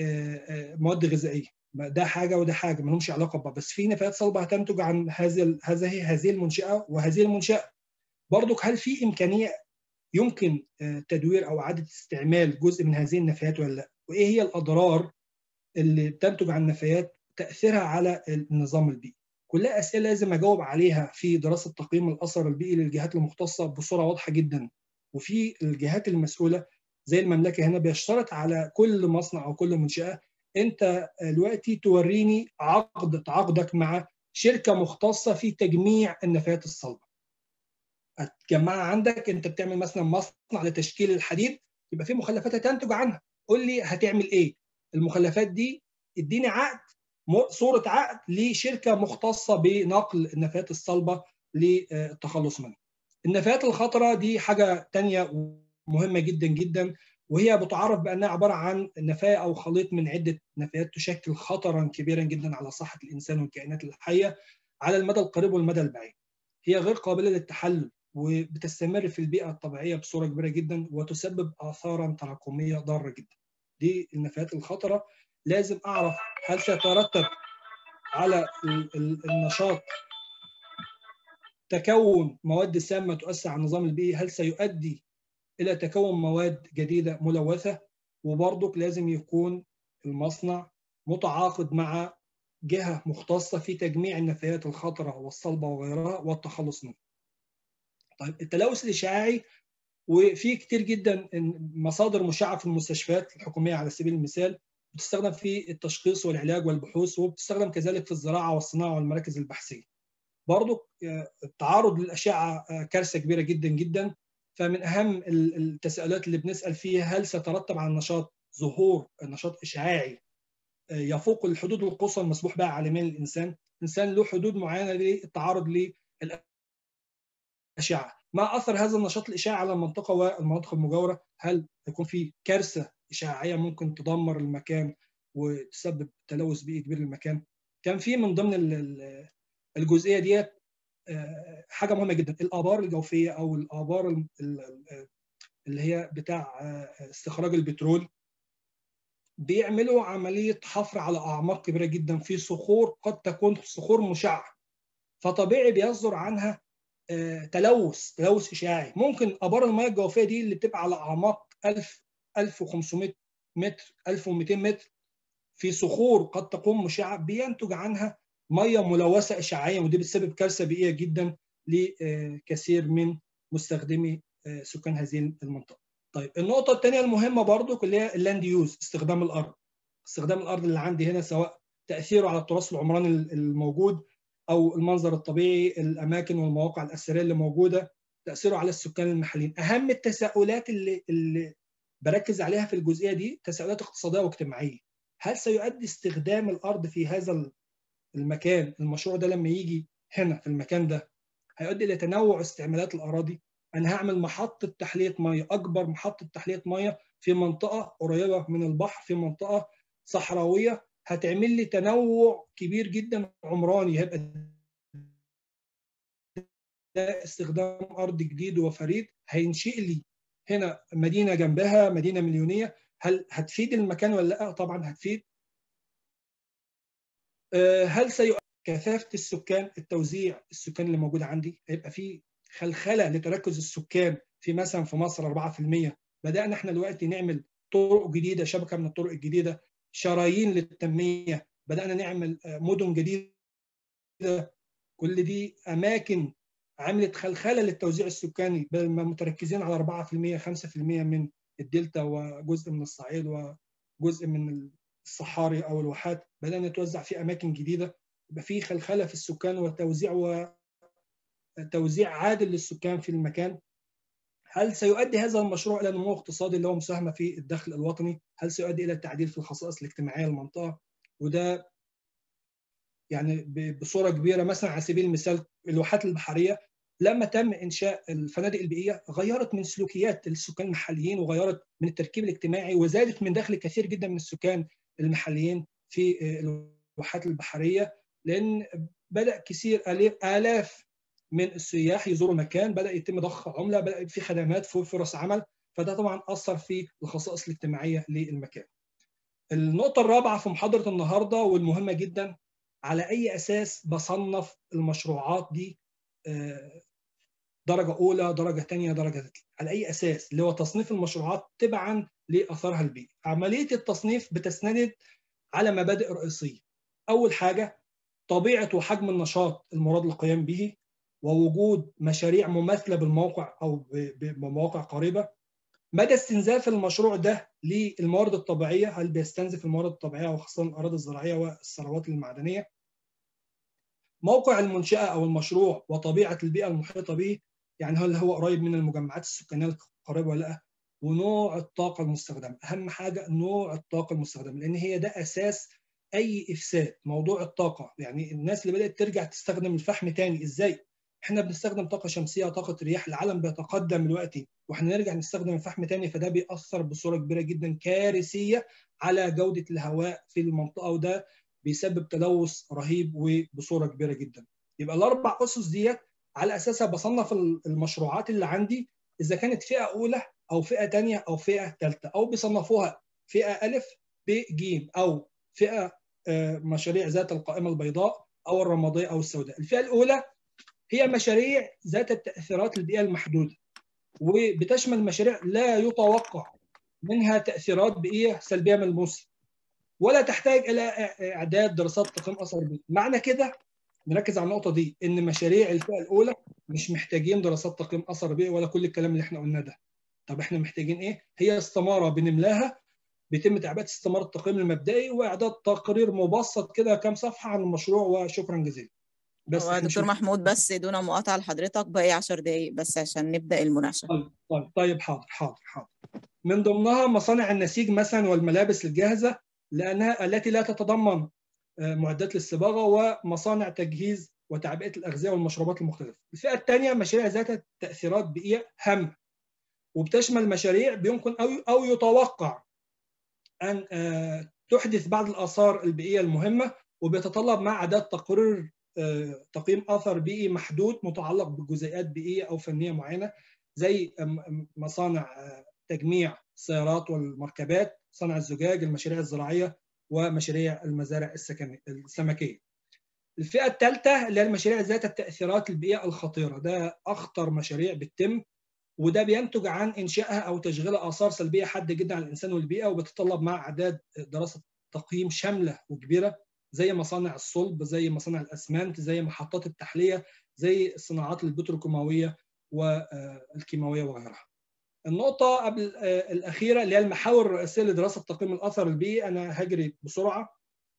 لمواد غذائيه ده حاجه وده حاجه ما لهمش علاقه ببعض بس في نفايات صلبه هتنتج عن هذه هذه هذه المنشاه وهذه المنشاه برضك هل في امكانيه يمكن تدوير او اعاده استعمال جزء من هذه النفايات ولا لا؟ وايه هي الاضرار اللي بتنتج عن النفايات تاثيرها على النظام البيئي؟ كلها اسئله لازم اجاوب عليها في دراسه تقييم الاثر البيئي للجهات المختصه بصوره واضحه جدا وفي الجهات المسؤوله زي المملكه هنا بيشترط على كل مصنع او كل منشاه انت دلوقتي توريني عقد عقدك مع شركه مختصه في تجميع النفايات الصلبه. هتجمعها عندك انت بتعمل مثلا مصنع لتشكيل الحديد يبقى في مخلفات هتنتج عنها قول لي هتعمل ايه المخلفات دي اديني عقد صوره عقد لشركه مختصه بنقل النفايات الصلبه للتخلص منها النفايات الخطره دي حاجه تانية مهمه جدا جدا وهي بتعرف بانها عباره عن نفايا او خليط من عده نفايات تشكل خطرا كبيرا جدا على صحه الانسان والكائنات الحيه على المدى القريب والمدى البعيد هي غير قابله للتحلل وبتستمر في البيئه الطبيعيه بصوره كبيره جدا وتسبب اثارا تراكميه ضاره جدا. دي النفايات الخطره لازم اعرف هل سيترتب على النشاط تكون مواد سامه تؤثر على النظام البيئي هل سيؤدي الى تكون مواد جديده ملوثه وبرضك لازم يكون المصنع متعاقد مع جهه مختصه في تجميع النفايات الخطره والصلبه وغيرها والتخلص منها. طيب التلوث الاشعاعي وفي كتير جدا مصادر مشعه في المستشفيات الحكوميه على سبيل المثال بتستخدم في التشخيص والعلاج والبحوث وبتستخدم كذلك في الزراعه والصناعه والمراكز البحثيه. برضو التعرض للاشعه كارثه كبيره جدا جدا فمن اهم التساؤلات اللي بنسال فيها هل سيترتب على النشاط ظهور نشاط اشعاعي يفوق الحدود القصوى المسموح بها عالميا للانسان، الانسان له حدود معينه للتعرض للاشعه، ما اثر هذا النشاط الاشعاعي على المنطقه والمناطق المجاوره؟ هل يكون في كارثه اشعاعيه ممكن تدمر المكان وتسبب تلوث بيئي كبير للمكان؟ كان في من ضمن الجزئيه ديت حاجه مهمه جدا الابار الجوفيه او الابار اللي هي بتاع استخراج البترول بيعملوا عمليه حفر على اعماق كبيره جدا في صخور قد تكون صخور مشعه فطبيعي بيصدر عنها تلوث تلوث اشعاعي ممكن ابار المياه الجوفيه دي اللي بتبقى على اعماق 1000 1500 متر 1200 متر في صخور قد تكون مشعه بينتج عنها ميه ملوثه اشعاعيا ودي بتسبب كارثه بيئيه جدا لكثير من مستخدمي سكان هذه المنطقه. طيب النقطه الثانيه المهمه برضو اللي هي اللاند يوز استخدام الارض. استخدام الارض اللي عندي هنا سواء تاثيره على التراث العمراني الموجود او المنظر الطبيعي الاماكن والمواقع الاثريه اللي موجوده تاثيره على السكان المحليين اهم التساؤلات اللي اللي بركز عليها في الجزئيه دي تساؤلات اقتصاديه واجتماعيه هل سيؤدي استخدام الارض في هذا المكان المشروع ده لما يجي هنا في المكان ده هيؤدي الى تنوع استعمالات الاراضي انا هعمل محطه تحليه ميه اكبر محطه تحليه ميه في منطقه قريبه من البحر في منطقه صحراويه هتعمل لي تنوع كبير جدا عمراني هيبقى ده استخدام ارض جديد وفريد هينشئ لي هنا مدينه جنبها مدينه مليونيه هل هتفيد المكان ولا لا؟ طبعا هتفيد. هل سيؤدي كثافه السكان التوزيع السكان اللي موجود عندي هيبقى في خلخله لتركز السكان في مثلا في مصر 4% بدانا احنا دلوقتي نعمل طرق جديده شبكه من الطرق الجديده شرايين للتنميه بدانا نعمل مدن جديده كل دي اماكن عملت خلخله للتوزيع السكاني بدل ما متركزين على 4% 5% من الدلتا وجزء من الصعيد وجزء من الصحاري او الواحات بدانا نتوزع في اماكن جديده يبقى في خلخله في السكان وتوزيع وتوزيع عادل للسكان في المكان هل سيؤدي هذا المشروع الى نمو اقتصادي اللي هو مساهمه في الدخل الوطني؟ هل سيؤدي الى التعديل في الخصائص الاجتماعيه للمنطقه؟ وده يعني بصوره كبيره مثلا على سبيل المثال الواحات البحريه لما تم انشاء الفنادق البيئيه غيرت من سلوكيات السكان المحليين وغيرت من التركيب الاجتماعي وزادت من دخل كثير جدا من السكان المحليين في الواحات البحريه لان بدا كثير الاف من السياح يزوروا مكان بدا يتم ضخ عمله بدا في خدمات في فرص عمل فده طبعا اثر في الخصائص الاجتماعيه للمكان. النقطه الرابعه في محاضره النهارده والمهمه جدا على اي اساس بصنف المشروعات دي درجه اولى درجه ثانيه درجه ثالثه على اي اساس اللي هو تصنيف المشروعات تبعا لاثارها البيئي عمليه التصنيف بتستند على مبادئ رئيسيه اول حاجه طبيعه وحجم النشاط المراد للقيام به ووجود مشاريع مماثله بالموقع او بمواقع قريبه مدى استنزاف المشروع ده للموارد الطبيعيه هل بيستنزف الموارد الطبيعيه وخاصه الاراضي الزراعيه والثروات المعدنيه موقع المنشاه او المشروع وطبيعه البيئه المحيطه به يعني هل هو قريب من المجمعات السكانيه القريبه ولا لا ونوع الطاقه المستخدمه اهم حاجه نوع الطاقه المستخدمه لان هي ده اساس اي افساد موضوع الطاقه يعني الناس اللي بدات ترجع تستخدم الفحم تاني ازاي احنا بنستخدم طاقه شمسيه طاقه رياح العالم بيتقدم دلوقتي واحنا نرجع نستخدم الفحم تاني فده بيأثر بصوره كبيره جدا كارثيه على جوده الهواء في المنطقه وده بيسبب تلوث رهيب وبصوره كبيره جدا يبقى الاربع اسس ديت على اساسها بصنف المشروعات اللي عندي اذا كانت فئه اولى او فئه ثانيه او فئه ثالثه او بيصنفوها فئه الف ب ج او فئه مشاريع ذات القائمه البيضاء او الرماديه او السوداء الفئه الاولى هي مشاريع ذات التاثيرات البيئيه المحدوده وبتشمل مشاريع لا يتوقع منها تاثيرات بيئيه سلبيه ملموسه ولا تحتاج الى اعداد دراسات تقييم اثر البيئه معنى كده نركز على النقطه دي ان مشاريع الفئه الاولى مش محتاجين دراسات تقييم اثر بيئي ولا كل الكلام اللي احنا قلناه ده طب احنا محتاجين ايه هي استماره بنملاها بيتم تعبئه استماره التقييم المبدئي واعداد تقرير مبسط كده كام صفحه عن المشروع وشكرا جزيلا بس هو دكتور محمود بس دون مقاطعه لحضرتك باقي 10 دقائق بس عشان نبدا المناقشه طيب طيب طيب حاضر حاضر حاضر من ضمنها مصانع النسيج مثلا والملابس الجاهزه لانها التي لا تتضمن معدات للصباغه ومصانع تجهيز وتعبئه الاغذيه والمشروبات المختلفه. الفئه الثانيه مشاريع ذات تاثيرات بيئيه هامه وبتشمل مشاريع بيمكن او او يتوقع ان تحدث بعض الاثار البيئيه المهمه وبيتطلب مع اعداد تقرير تقييم اثر بيئي محدود متعلق بجزيئات بيئيه او فنيه معينه زي مصانع تجميع السيارات والمركبات، صنع الزجاج، المشاريع الزراعيه ومشاريع المزارع السمكيه. الفئه الثالثه اللي هي المشاريع ذات التاثيرات البيئيه الخطيره، ده اخطر مشاريع بتتم وده بينتج عن انشائها او تشغيلها اثار سلبيه حاده جدا على الانسان والبيئه وبتتطلب مع اعداد دراسه تقييم شامله وكبيره زي مصانع الصلب زي مصانع الاسمنت زي محطات التحليه زي الصناعات البتروكيماويه والكيماويه وغيرها. النقطة قبل الأخيرة اللي هي المحاور الرئيسية لدراسة تقييم الأثر البيئي أنا هجري بسرعة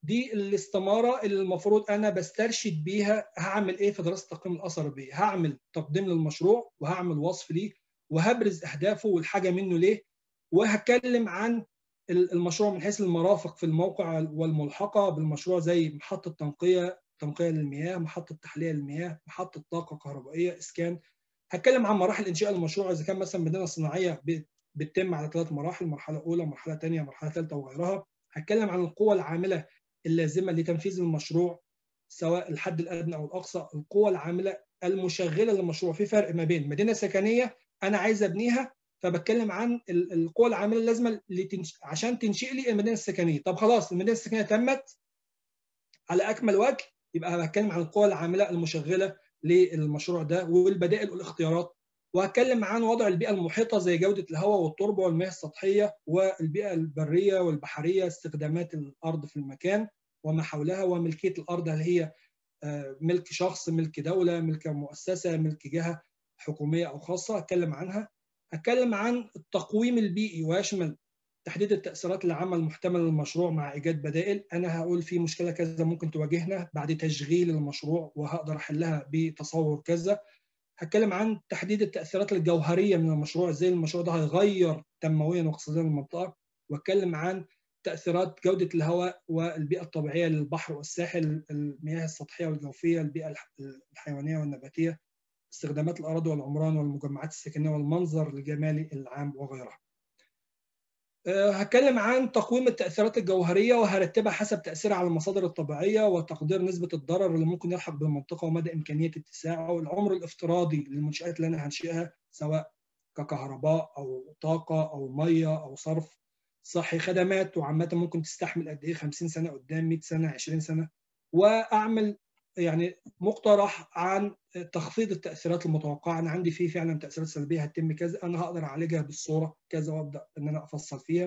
دي الاستماره اللي المفروض انا بسترشد بيها هعمل ايه في دراسه تقييم الاثر البيئي هعمل تقديم للمشروع وهعمل وصف ليه وهبرز اهدافه والحاجه منه ليه وهتكلم عن المشروع من حيث المرافق في الموقع والملحقه بالمشروع زي محطه تنقيه تنقيه للمياه محطه تحليه للمياه محطه طاقه كهربائيه اسكان هتكلم عن مراحل انشاء المشروع اذا كان مثلا مدينه صناعيه بتتم على ثلاث مراحل مرحله اولى مرحله ثانيه مرحله ثالثه وغيرها هتكلم عن القوى العامله اللازمه لتنفيذ المشروع سواء الحد الادنى او الاقصى القوى العامله المشغله للمشروع في فرق ما بين مدينه سكنيه انا عايز ابنيها فبتكلم عن القوى العامله اللازمه لتنش... عشان تنشئ لي المدينه السكنيه طب خلاص المدينه السكنيه تمت على اكمل وجه يبقى بتكلم عن القوى العامله المشغله للمشروع ده والبدائل والاختيارات وهتكلم عن وضع البيئه المحيطه زي جوده الهواء والتربه والمياه السطحيه والبيئه البريه والبحريه استخدامات الارض في المكان وما حولها وملكيه الارض هل هي ملك شخص ملك دوله ملك مؤسسه ملك جهه حكوميه او خاصه هتكلم عنها هتكلم عن التقويم البيئي ويشمل تحديد التاثيرات العامه المحتمله للمشروع مع ايجاد بدائل انا هقول في مشكله كذا ممكن تواجهنا بعد تشغيل المشروع وهقدر احلها بتصور كذا هتكلم عن تحديد التاثيرات الجوهريه من المشروع ازاي المشروع ده هيغير تنمويا واقتصاديا المنطقه واتكلم عن تاثيرات جوده الهواء والبيئه الطبيعيه للبحر والساحل المياه السطحيه والجوفيه البيئه الحيوانيه والنباتيه استخدامات الاراضي والعمران والمجمعات السكنيه والمنظر الجمالي العام وغيرها هتكلم عن تقويم التاثيرات الجوهريه وهرتبها حسب تاثيرها على المصادر الطبيعيه وتقدير نسبه الضرر اللي ممكن يلحق بالمنطقه ومدى امكانيه اتساعه العمر الافتراضي للمنشات اللي انا هنشئها سواء ككهرباء او طاقه او ميه او صرف صحي خدمات وعامه ممكن تستحمل قد ايه 50 سنه قدام 100 سنه 20 سنه واعمل يعني مقترح عن تخفيض التاثيرات المتوقعه انا عندي فيه فعلا تاثيرات سلبيه هتتم كذا انا هقدر اعالجها بالصوره كذا وابدا ان انا افصل فيها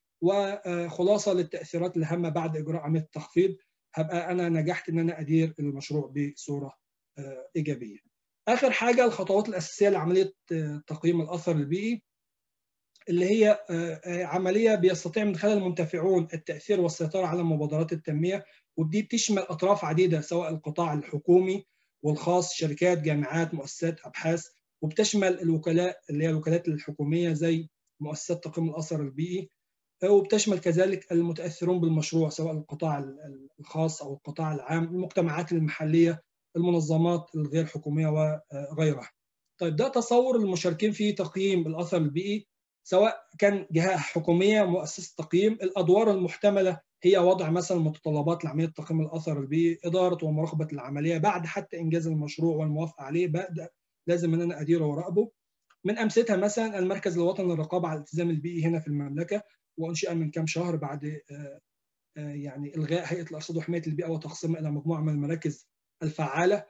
وخلاصه للتاثيرات الهامه بعد اجراء عمليه التخفيض هبقى انا نجحت ان انا ادير المشروع بصوره ايجابيه. اخر حاجه الخطوات الاساسيه لعمليه تقييم الاثر البيئي اللي هي عمليه بيستطيع من خلال المنتفعون التاثير والسيطره على مبادرات التنميه ودي بتشمل اطراف عديده سواء القطاع الحكومي والخاص شركات جامعات مؤسسات ابحاث وبتشمل الوكلاء اللي هي الوكالات الحكوميه زي مؤسسات تقييم الاثر البيئي وبتشمل كذلك المتاثرون بالمشروع سواء القطاع الخاص او القطاع العام المجتمعات المحليه المنظمات الغير حكوميه وغيرها. طيب ده تصور المشاركين في تقييم الاثر البيئي سواء كان جهه حكوميه مؤسسه تقييم الادوار المحتمله هي وضع مثلا متطلبات لعمليه تقييم الاثر البيئي اداره ومراقبه العمليه بعد حتى انجاز المشروع والموافقه عليه ببدا لازم ان انا اديره واراقبه من امثلتها مثلا المركز الوطني للرقابه على الالتزام البيئي هنا في المملكه وانشئ من كام شهر بعد يعني الغاء هيئه الارصاد وحمايه البيئه وتقسيمها الى مجموعه من المراكز الفعاله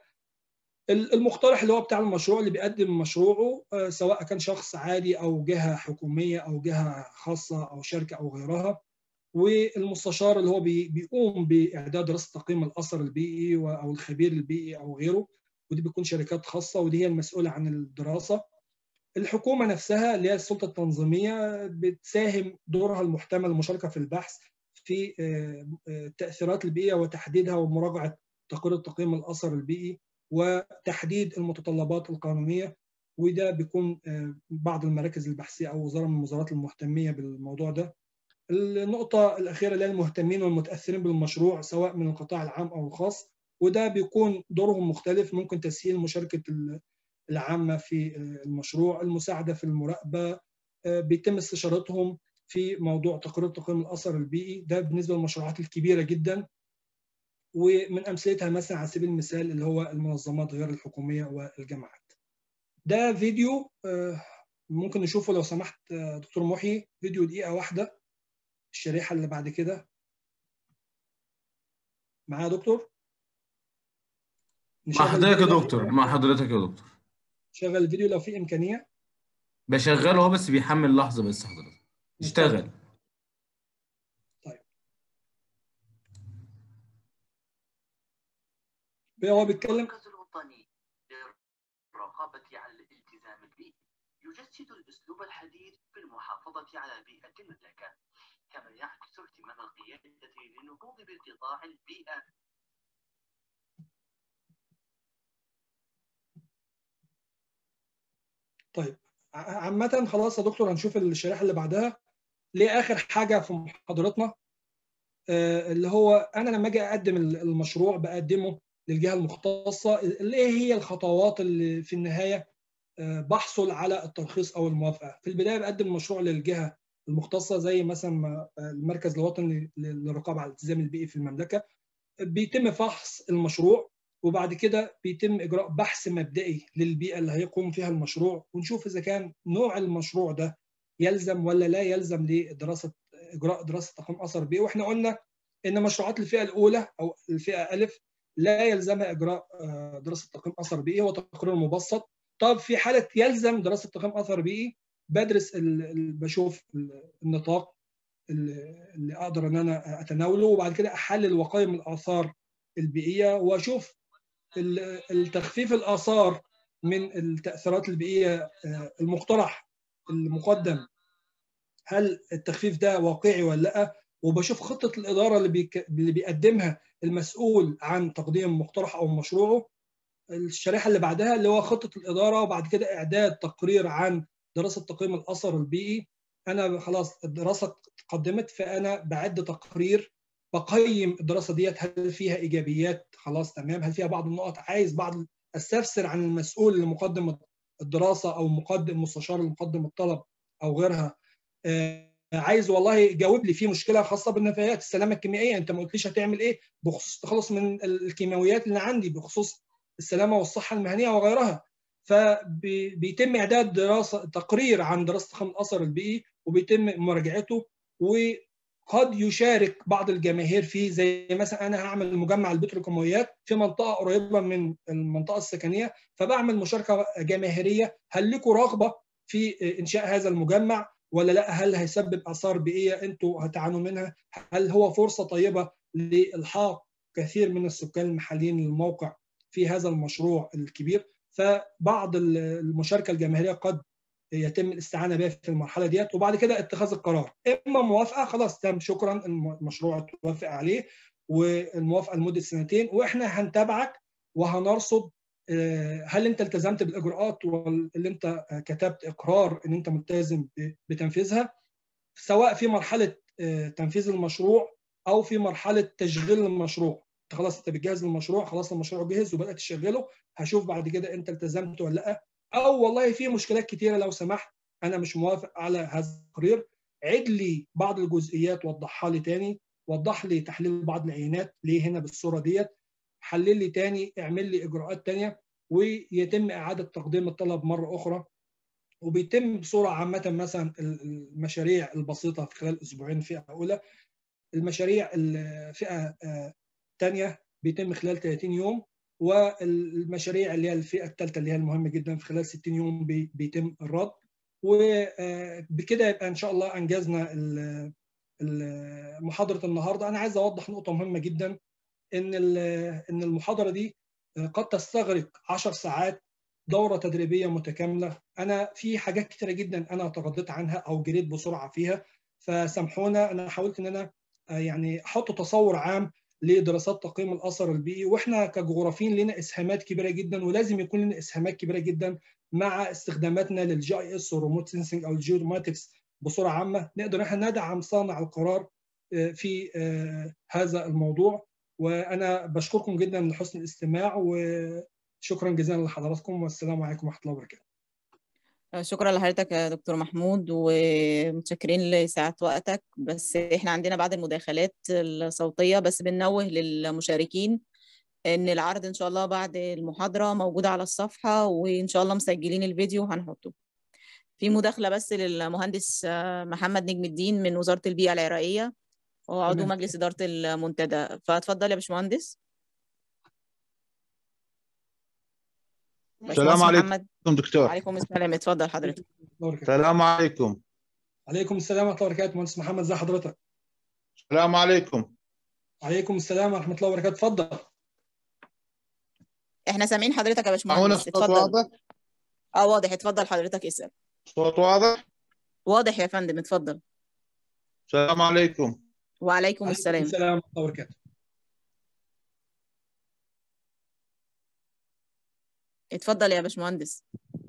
المقترح اللي هو بتاع المشروع اللي بيقدم مشروعه سواء كان شخص عادي او جهه حكوميه او جهه خاصه او شركه او غيرها والمستشار اللي هو بيقوم باعداد دراسه تقييم الاثر البيئي او الخبير البيئي او غيره ودي بتكون شركات خاصه ودي هي المسؤوله عن الدراسه الحكومه نفسها اللي هي السلطه التنظيميه بتساهم دورها المحتمل المشاركه في البحث في التاثيرات البيئيه وتحديدها ومراجعه تقرير تقييم الاثر البيئي وتحديد المتطلبات القانونيه وده بيكون بعض المراكز البحثيه او وزاره من الوزارات المهتميه بالموضوع ده النقطة الأخيرة اللي المهتمين والمتأثرين بالمشروع سواء من القطاع العام أو الخاص وده بيكون دورهم مختلف ممكن تسهيل مشاركة العامة في المشروع المساعدة في المراقبة بيتم استشارتهم في موضوع تقرير تقييم الأثر البيئي ده بالنسبة للمشروعات الكبيرة جدا ومن أمثلتها مثلا على سبيل المثال اللي هو المنظمات غير الحكومية والجامعات ده فيديو ممكن نشوفه لو سمحت دكتور محيي فيديو دقيقة واحدة الشريحة اللي بعد كده معايا دكتور مع حضرتك يا دكتور مع حضرتك يا دكتور شغل الفيديو لو في إمكانية بشغله هو بس بيحمل لحظة بس حضرتك اشتغل طيب هو بيتكلم المركز الوطني للرقابة على الالتزام البيئي يجسد الأسلوب الحديث في المحافظة على بيئة المملكة كما يعكس اهتمام القيادة للنهوض بارتقاء قطاع البيئة طيب عامة خلاص يا دكتور هنشوف الشريحة اللي بعدها لآخر حاجة في محاضرتنا اللي هو أنا لما أجي أقدم المشروع بقدمه للجهة المختصة اللي هي الخطوات اللي في النهاية بحصل على الترخيص أو الموافقة في البداية بقدم المشروع للجهة المختصة زي مثلا المركز الوطني للرقابة على الالتزام البيئي في المملكة بيتم فحص المشروع وبعد كده بيتم اجراء بحث مبدئي للبيئه اللي هيقوم فيها المشروع ونشوف اذا كان نوع المشروع ده يلزم ولا لا يلزم لدراسه اجراء دراسه تقييم اثر بيئي واحنا قلنا ان مشروعات الفئه الاولى او الفئه الف لا يلزمها اجراء دراسه تقييم اثر بيئي هو تقرير مبسط طب في حاله يلزم دراسه تقييم اثر بيئي بدرس بشوف النطاق اللي اقدر ان انا اتناوله وبعد كده احلل وقائم الاثار البيئيه واشوف التخفيف الاثار من التاثيرات البيئيه المقترح المقدم هل التخفيف ده واقعي ولا لا وبشوف خطه الاداره اللي بيك... اللي بيقدمها المسؤول عن تقديم مقترح او مشروعه الشريحه اللي بعدها اللي هو خطه الاداره وبعد كده اعداد تقرير عن دراسه تقييم الاثر البيئي انا خلاص الدراسه قدمت فانا بعد تقرير بقيم الدراسه ديت هل فيها ايجابيات خلاص تمام هل فيها بعض النقط عايز بعض استفسر عن المسؤول اللي مقدم الدراسه او مقدم مستشار المقدم الطلب او غيرها آه عايز والله جاوب لي في مشكله خاصه بالنفايات السلامه الكيميائيه انت ما قلتليش هتعمل ايه بخصوص التخلص من الكيماويات اللي عندي بخصوص السلامه والصحه المهنيه وغيرها فبيتم اعداد دراسه تقرير عن دراسه تقييم الاثر البيئي وبيتم مراجعته وقد يشارك بعض الجماهير فيه زي مثلا انا هعمل مجمع البتروكيماويات في منطقه قريبه من المنطقه السكنيه فبعمل مشاركه جماهيريه هل لكم رغبه في انشاء هذا المجمع ولا لا هل هيسبب اثار بيئيه انتوا هتعانوا منها هل هو فرصه طيبه لالحاق كثير من السكان المحليين للموقع في هذا المشروع الكبير فبعض المشاركه الجماهيريه قد يتم الاستعانه بها في المرحله ديت وبعد كده اتخاذ القرار اما موافقه خلاص تم شكرا المشروع توافق عليه والموافقه لمده سنتين واحنا هنتابعك وهنرصد هل انت التزمت بالاجراءات اللي انت كتبت اقرار ان انت ملتزم بتنفيذها سواء في مرحله تنفيذ المشروع او في مرحله تشغيل المشروع انت خلاص انت بتجهز المشروع خلاص المشروع جهز وبدات تشغله هشوف بعد كده انت التزمت ولا لا او والله في مشكلات كتيره لو سمحت انا مش موافق على هذا التقرير عد لي بعض الجزئيات وضحها لي تاني وضح لي تحليل بعض العينات ليه هنا بالصوره ديت حلل لي تاني اعمل لي اجراءات تانيه ويتم اعاده تقديم الطلب مره اخرى وبيتم بصوره عامه مثلا المشاريع البسيطه في خلال اسبوعين فئه اولى المشاريع الفئه ثانيه بيتم خلال 30 يوم والمشاريع اللي هي الفئه الثالثه اللي هي المهمه جدا في خلال 60 يوم بيتم الرد وبكده يبقى ان شاء الله انجزنا محاضره النهارده انا عايز اوضح نقطه مهمه جدا ان ان المحاضره دي قد تستغرق 10 ساعات دوره تدريبيه متكامله انا في حاجات كتيره جدا انا تغضيت عنها او جريت بسرعه فيها فسامحونا انا حاولت ان انا يعني احط تصور عام لدراسات تقييم الاثر البيئي واحنا كجغرافيين لنا اسهامات كبيره جدا ولازم يكون لنا اسهامات كبيره جدا مع استخداماتنا للجي اي اس والريموت سنسنج او الجيوماتكس بصوره عامه نقدر احنا ندعم صانع القرار في هذا الموضوع وانا بشكركم جدا لحسن الاستماع وشكرا جزيلا لحضراتكم والسلام عليكم ورحمه الله وبركاته شكرا لحضرتك يا دكتور محمود ومتشكرين لساعة وقتك بس احنا عندنا بعض المداخلات الصوتية بس بننوه للمشاركين ان العرض ان شاء الله بعد المحاضرة موجود على الصفحة وان شاء الله مسجلين الفيديو هنحطه في مداخلة بس للمهندس محمد نجم الدين من وزارة البيئة العراقية وهو عضو مجلس إدارة المنتدى فاتفضل يا باشمهندس السلام عليكم دكتور وعليكم السلام اتفضل حضرتك السلام عليكم عليكم السلام ورحمه الله وبركاته مهندس محمد ازي حضرتك السلام عليكم عليكم السلام ورحمه الله وبركاته اتفضل احنا سامعين حضرتك يا باشمهندس اتفضل واضح اه واضح اتفضل حضرتك اسال صوت واضح واضح يا فندم اتفضل السلام عليكم وعليكم السلام السلام ورحمه الله وبركاته اتفضل يا باشمهندس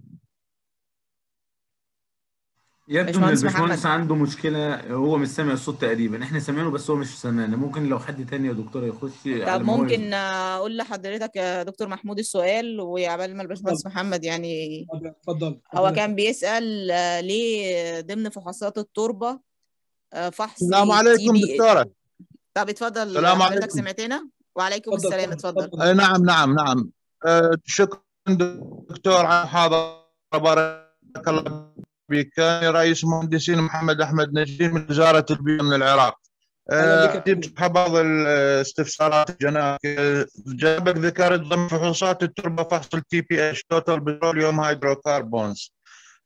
يبدو ان باشمهندس الباشمهندس محمد. عنده مشكله هو مش سامع الصوت تقريبا احنا سامعينه بس هو مش سامعنا ممكن لو حد تاني يا دكتور يخش على طب ما هو ممكن اقول لحضرتك يا دكتور محمود السؤال وعبال ما الباشمهندس محمد يعني اتفضل هو اتفضل. كان بيسأل آه، ليه ضمن فحوصات التربة آه، فحص السلام ال عليكم TB دكتورة طب اتفضل السلام حضرتك عليكم. سمعتنا وعليكم اتفضل، السلام اتفضل، اتفضل آه، نعم نعم نعم آه، شكرا دكتور على المحاضرة بارك الله بك كان رئيس مهندسين محمد أحمد نجيب من وزارة البيئة من العراق أهلا بك يا آه، جبت بعض الاستفسارات جنابك آه، جنابك ذكرت ضمن فحوصات التربة فحص التي بي اتش توتال بتروليوم هيدروكربونز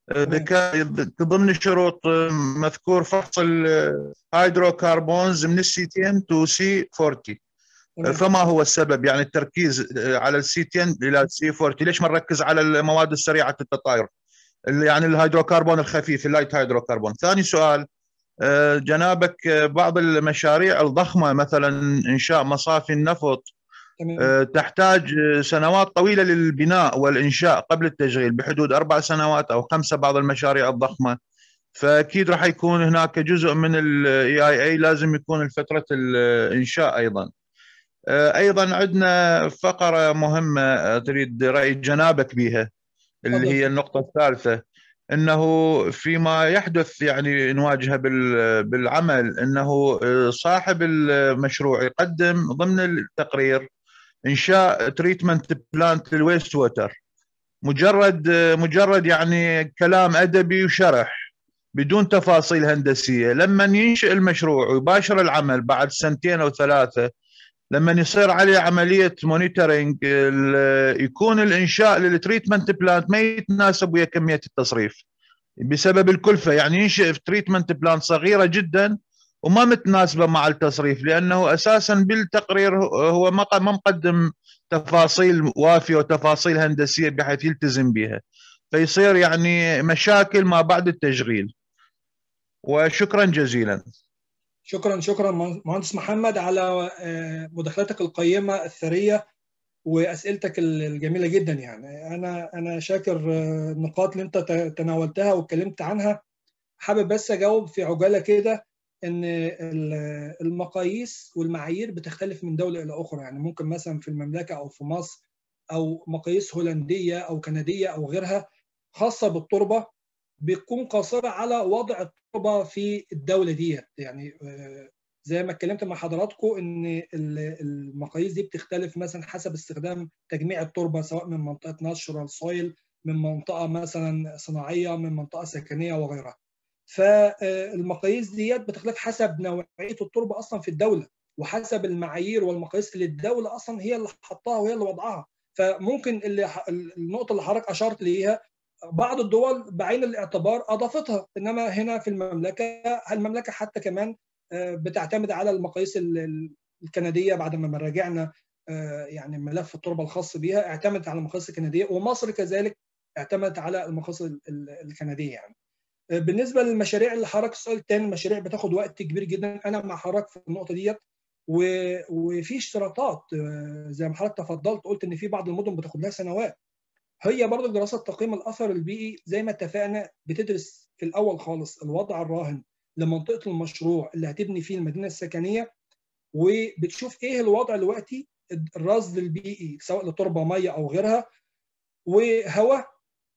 ذكر ضمن الشروط آه، مذكور فحص الهيدروكربونز من السي 10 تو سي 40 تمام. فما هو السبب يعني التركيز على السي 10 الى السي 40 ليش ما نركز على المواد السريعه التطاير اللي يعني الهيدروكربون الخفيف اللايت هيدروكربون ثاني سؤال آه، جنابك آه، بعض المشاريع الضخمه مثلا انشاء مصافي النفط تمام آه، تحتاج آه، سنوات طويله للبناء والانشاء قبل التشغيل بحدود اربع سنوات او خمسه بعض المشاريع الضخمه فاكيد راح يكون هناك جزء من الاي اي اي لازم يكون فتره الانشاء ايضا آه، ايضا عندنا فقره مهمه آه، تريد راي جنابك بها اللي تفضل. هي النقطه الثالثه انه فيما يحدث يعني نواجهه بال- بالعمل انه آه، صاحب المشروع يقدم ضمن التقرير انشاء تريتمنت بلانت للويست ووتر مجرد آه، مجرد يعني كلام ادبي وشرح بدون تفاصيل هندسيه لما ينشئ المشروع ويباشر العمل بعد سنتين او ثلاثه لما يصير عليه عمليه مونيتورنج يكون الانشاء للتريتمنت بلانت ما يتناسب ويا كميه التصريف بسبب الكلفه يعني ينشئ تريتمنت بلانت صغيره جدا وما متناسبه مع التصريف لانه اساسا بالتقرير هو ما ما مقدم تفاصيل وافيه وتفاصيل هندسيه بحيث يلتزم بها فيصير يعني مشاكل ما بعد التشغيل وشكرا جزيلا شكرا شكرا مهندس محمد على آه، مداخلتك القيمه الثريه واسئلتك الجميله جدا يعني انا انا شاكر آه، النقاط اللي انت ت- تناولتها واتكلمت عنها حابب بس اجاوب في عجاله كده ان ال- المقاييس والمعايير بتختلف من دوله الى اخرى يعني ممكن مثلا في المملكه او في مصر او مقاييس هولنديه او كنديه او غيرها خاصه بالتربه بتكون قاصره على وضع التربه في الدوله ديت يعني آه، زي ما اتكلمت مع حضراتكم ان ال- المقاييس دي بتختلف مثلا حسب استخدام تجميع التربه سواء من منطقه ناتشورال سويل من منطقه مثلا صناعيه من منطقه سكنيه وغيرها فالمقاييس ديت بتختلف حسب نوعيه التربه اصلا في الدوله وحسب المعايير والمقاييس اللي الدوله اصلا هي اللي حطاها وهي اللي وضعها فممكن اللي النقطه اللي حضرتك اشرت ليها بعض الدول بعين الاعتبار اضافتها انما هنا في المملكه المملكه حتى كمان آه، بتعتمد على المقاييس ال- ال- الكنديه بعد ما راجعنا آه، يعني ملف التربه الخاص بها اعتمدت على المقاييس الكنديه ومصر كذلك اعتمدت على المقاييس ال- ال- الكنديه يعني آه، بالنسبه للمشاريع اللي حضرتك السؤال الثاني المشاريع بتاخد وقت كبير جدا انا مع حضرتك في النقطه ديت و- وفي اشتراطات آه، زي ما حضرتك تفضلت قلت ان في بعض المدن بتاخد لها سنوات هي برضه دراسه تقييم الاثر البيئي زي ما اتفقنا بتدرس في الاول خالص الوضع الراهن لمنطقه المشروع اللي هتبني فيه المدينه السكنيه وبتشوف ايه الوضع دلوقتي الرصد البيئي سواء لتربه ميه او غيرها وهواء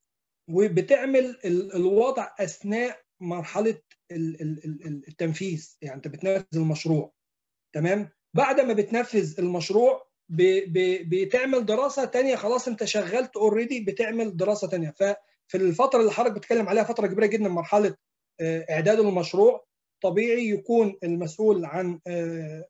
وبتعمل ال- الوضع اثناء مرحله ال- ال- ال- التنفيذ يعني انت بتنفذ المشروع تمام بعد ما بتنفذ المشروع ب- ب- بتعمل دراسه تانية خلاص انت شغلت اوريدي بتعمل دراسه تانية ففي الفتره اللي حضرتك بتتكلم عليها فتره كبيره جدا مرحله آه، اعداد المشروع طبيعي يكون المسؤول عن آه،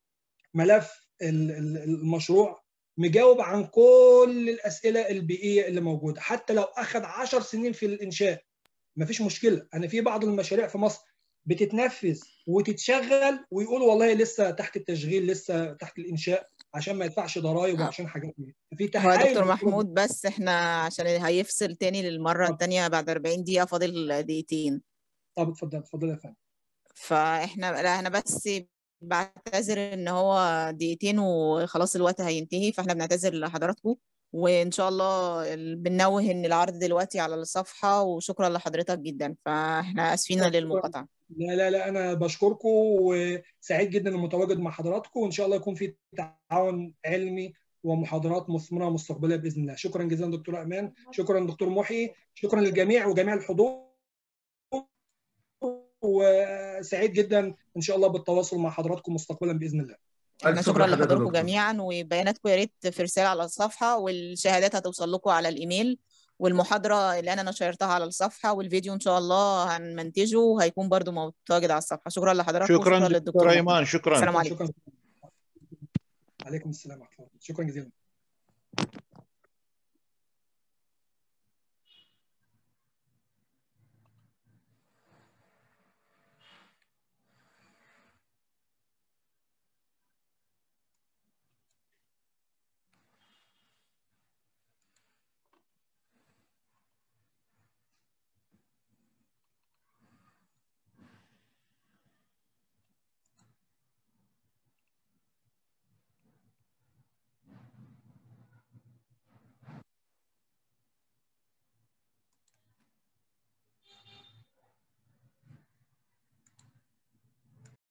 ملف ال- ال- المشروع مجاوب عن كل الاسئله البيئيه اللي موجوده حتى لو اخذ 10 سنين في الانشاء مفيش مشكله انا في بعض المشاريع في مصر بتتنفذ وتتشغل ويقولوا والله لسه تحت التشغيل لسه تحت الانشاء عشان ما يدفعش ضرائب آه. وعشان حاجات دي في هو تحايل يا دكتور بالتربة. محمود بس احنا عشان هيفصل تاني للمرة اتفضل. التانية بعد 40 دقيقة فاضل دقيقتين طب اتفضل اتفضل يا فندم فاحنا لا انا بس بعتذر ان هو دقيقتين وخلاص الوقت هينتهي فاحنا بنعتذر لحضراتكم وان شاء الله ال- بننوه ان العرض دلوقتي على الصفحه وشكرا لحضرتك جدا فاحنا اسفين شكراً. للمقاطعه لا لا لا انا بشكركم وسعيد جدا اني متواجد مع حضراتكم وان شاء الله يكون في تعاون علمي ومحاضرات مثمره مستقبليه باذن الله شكرا جزيلا دكتور امان شكرا دكتور محي شكرا للجميع وجميع الحضور وسعيد جدا ان شاء الله بالتواصل مع حضراتكم مستقبلا باذن الله احنا ألف شكر شكرا لحضرتك يا لحضراتكم دكتور. جميعا وبياناتكم يا ريت في رساله على الصفحه والشهادات هتوصل لكم على الايميل والمحاضره اللي انا نشرتها على الصفحه والفيديو ان شاء الله هنمنتجه وهيكون برضو متواجد على الصفحه شكرا لحضراتكم شكرا وشكرا دكتور للدكتور محمود. ايمان شكرا السلام عليكم شكرا عليكم السلام ورحمه الله شكرا جزيلا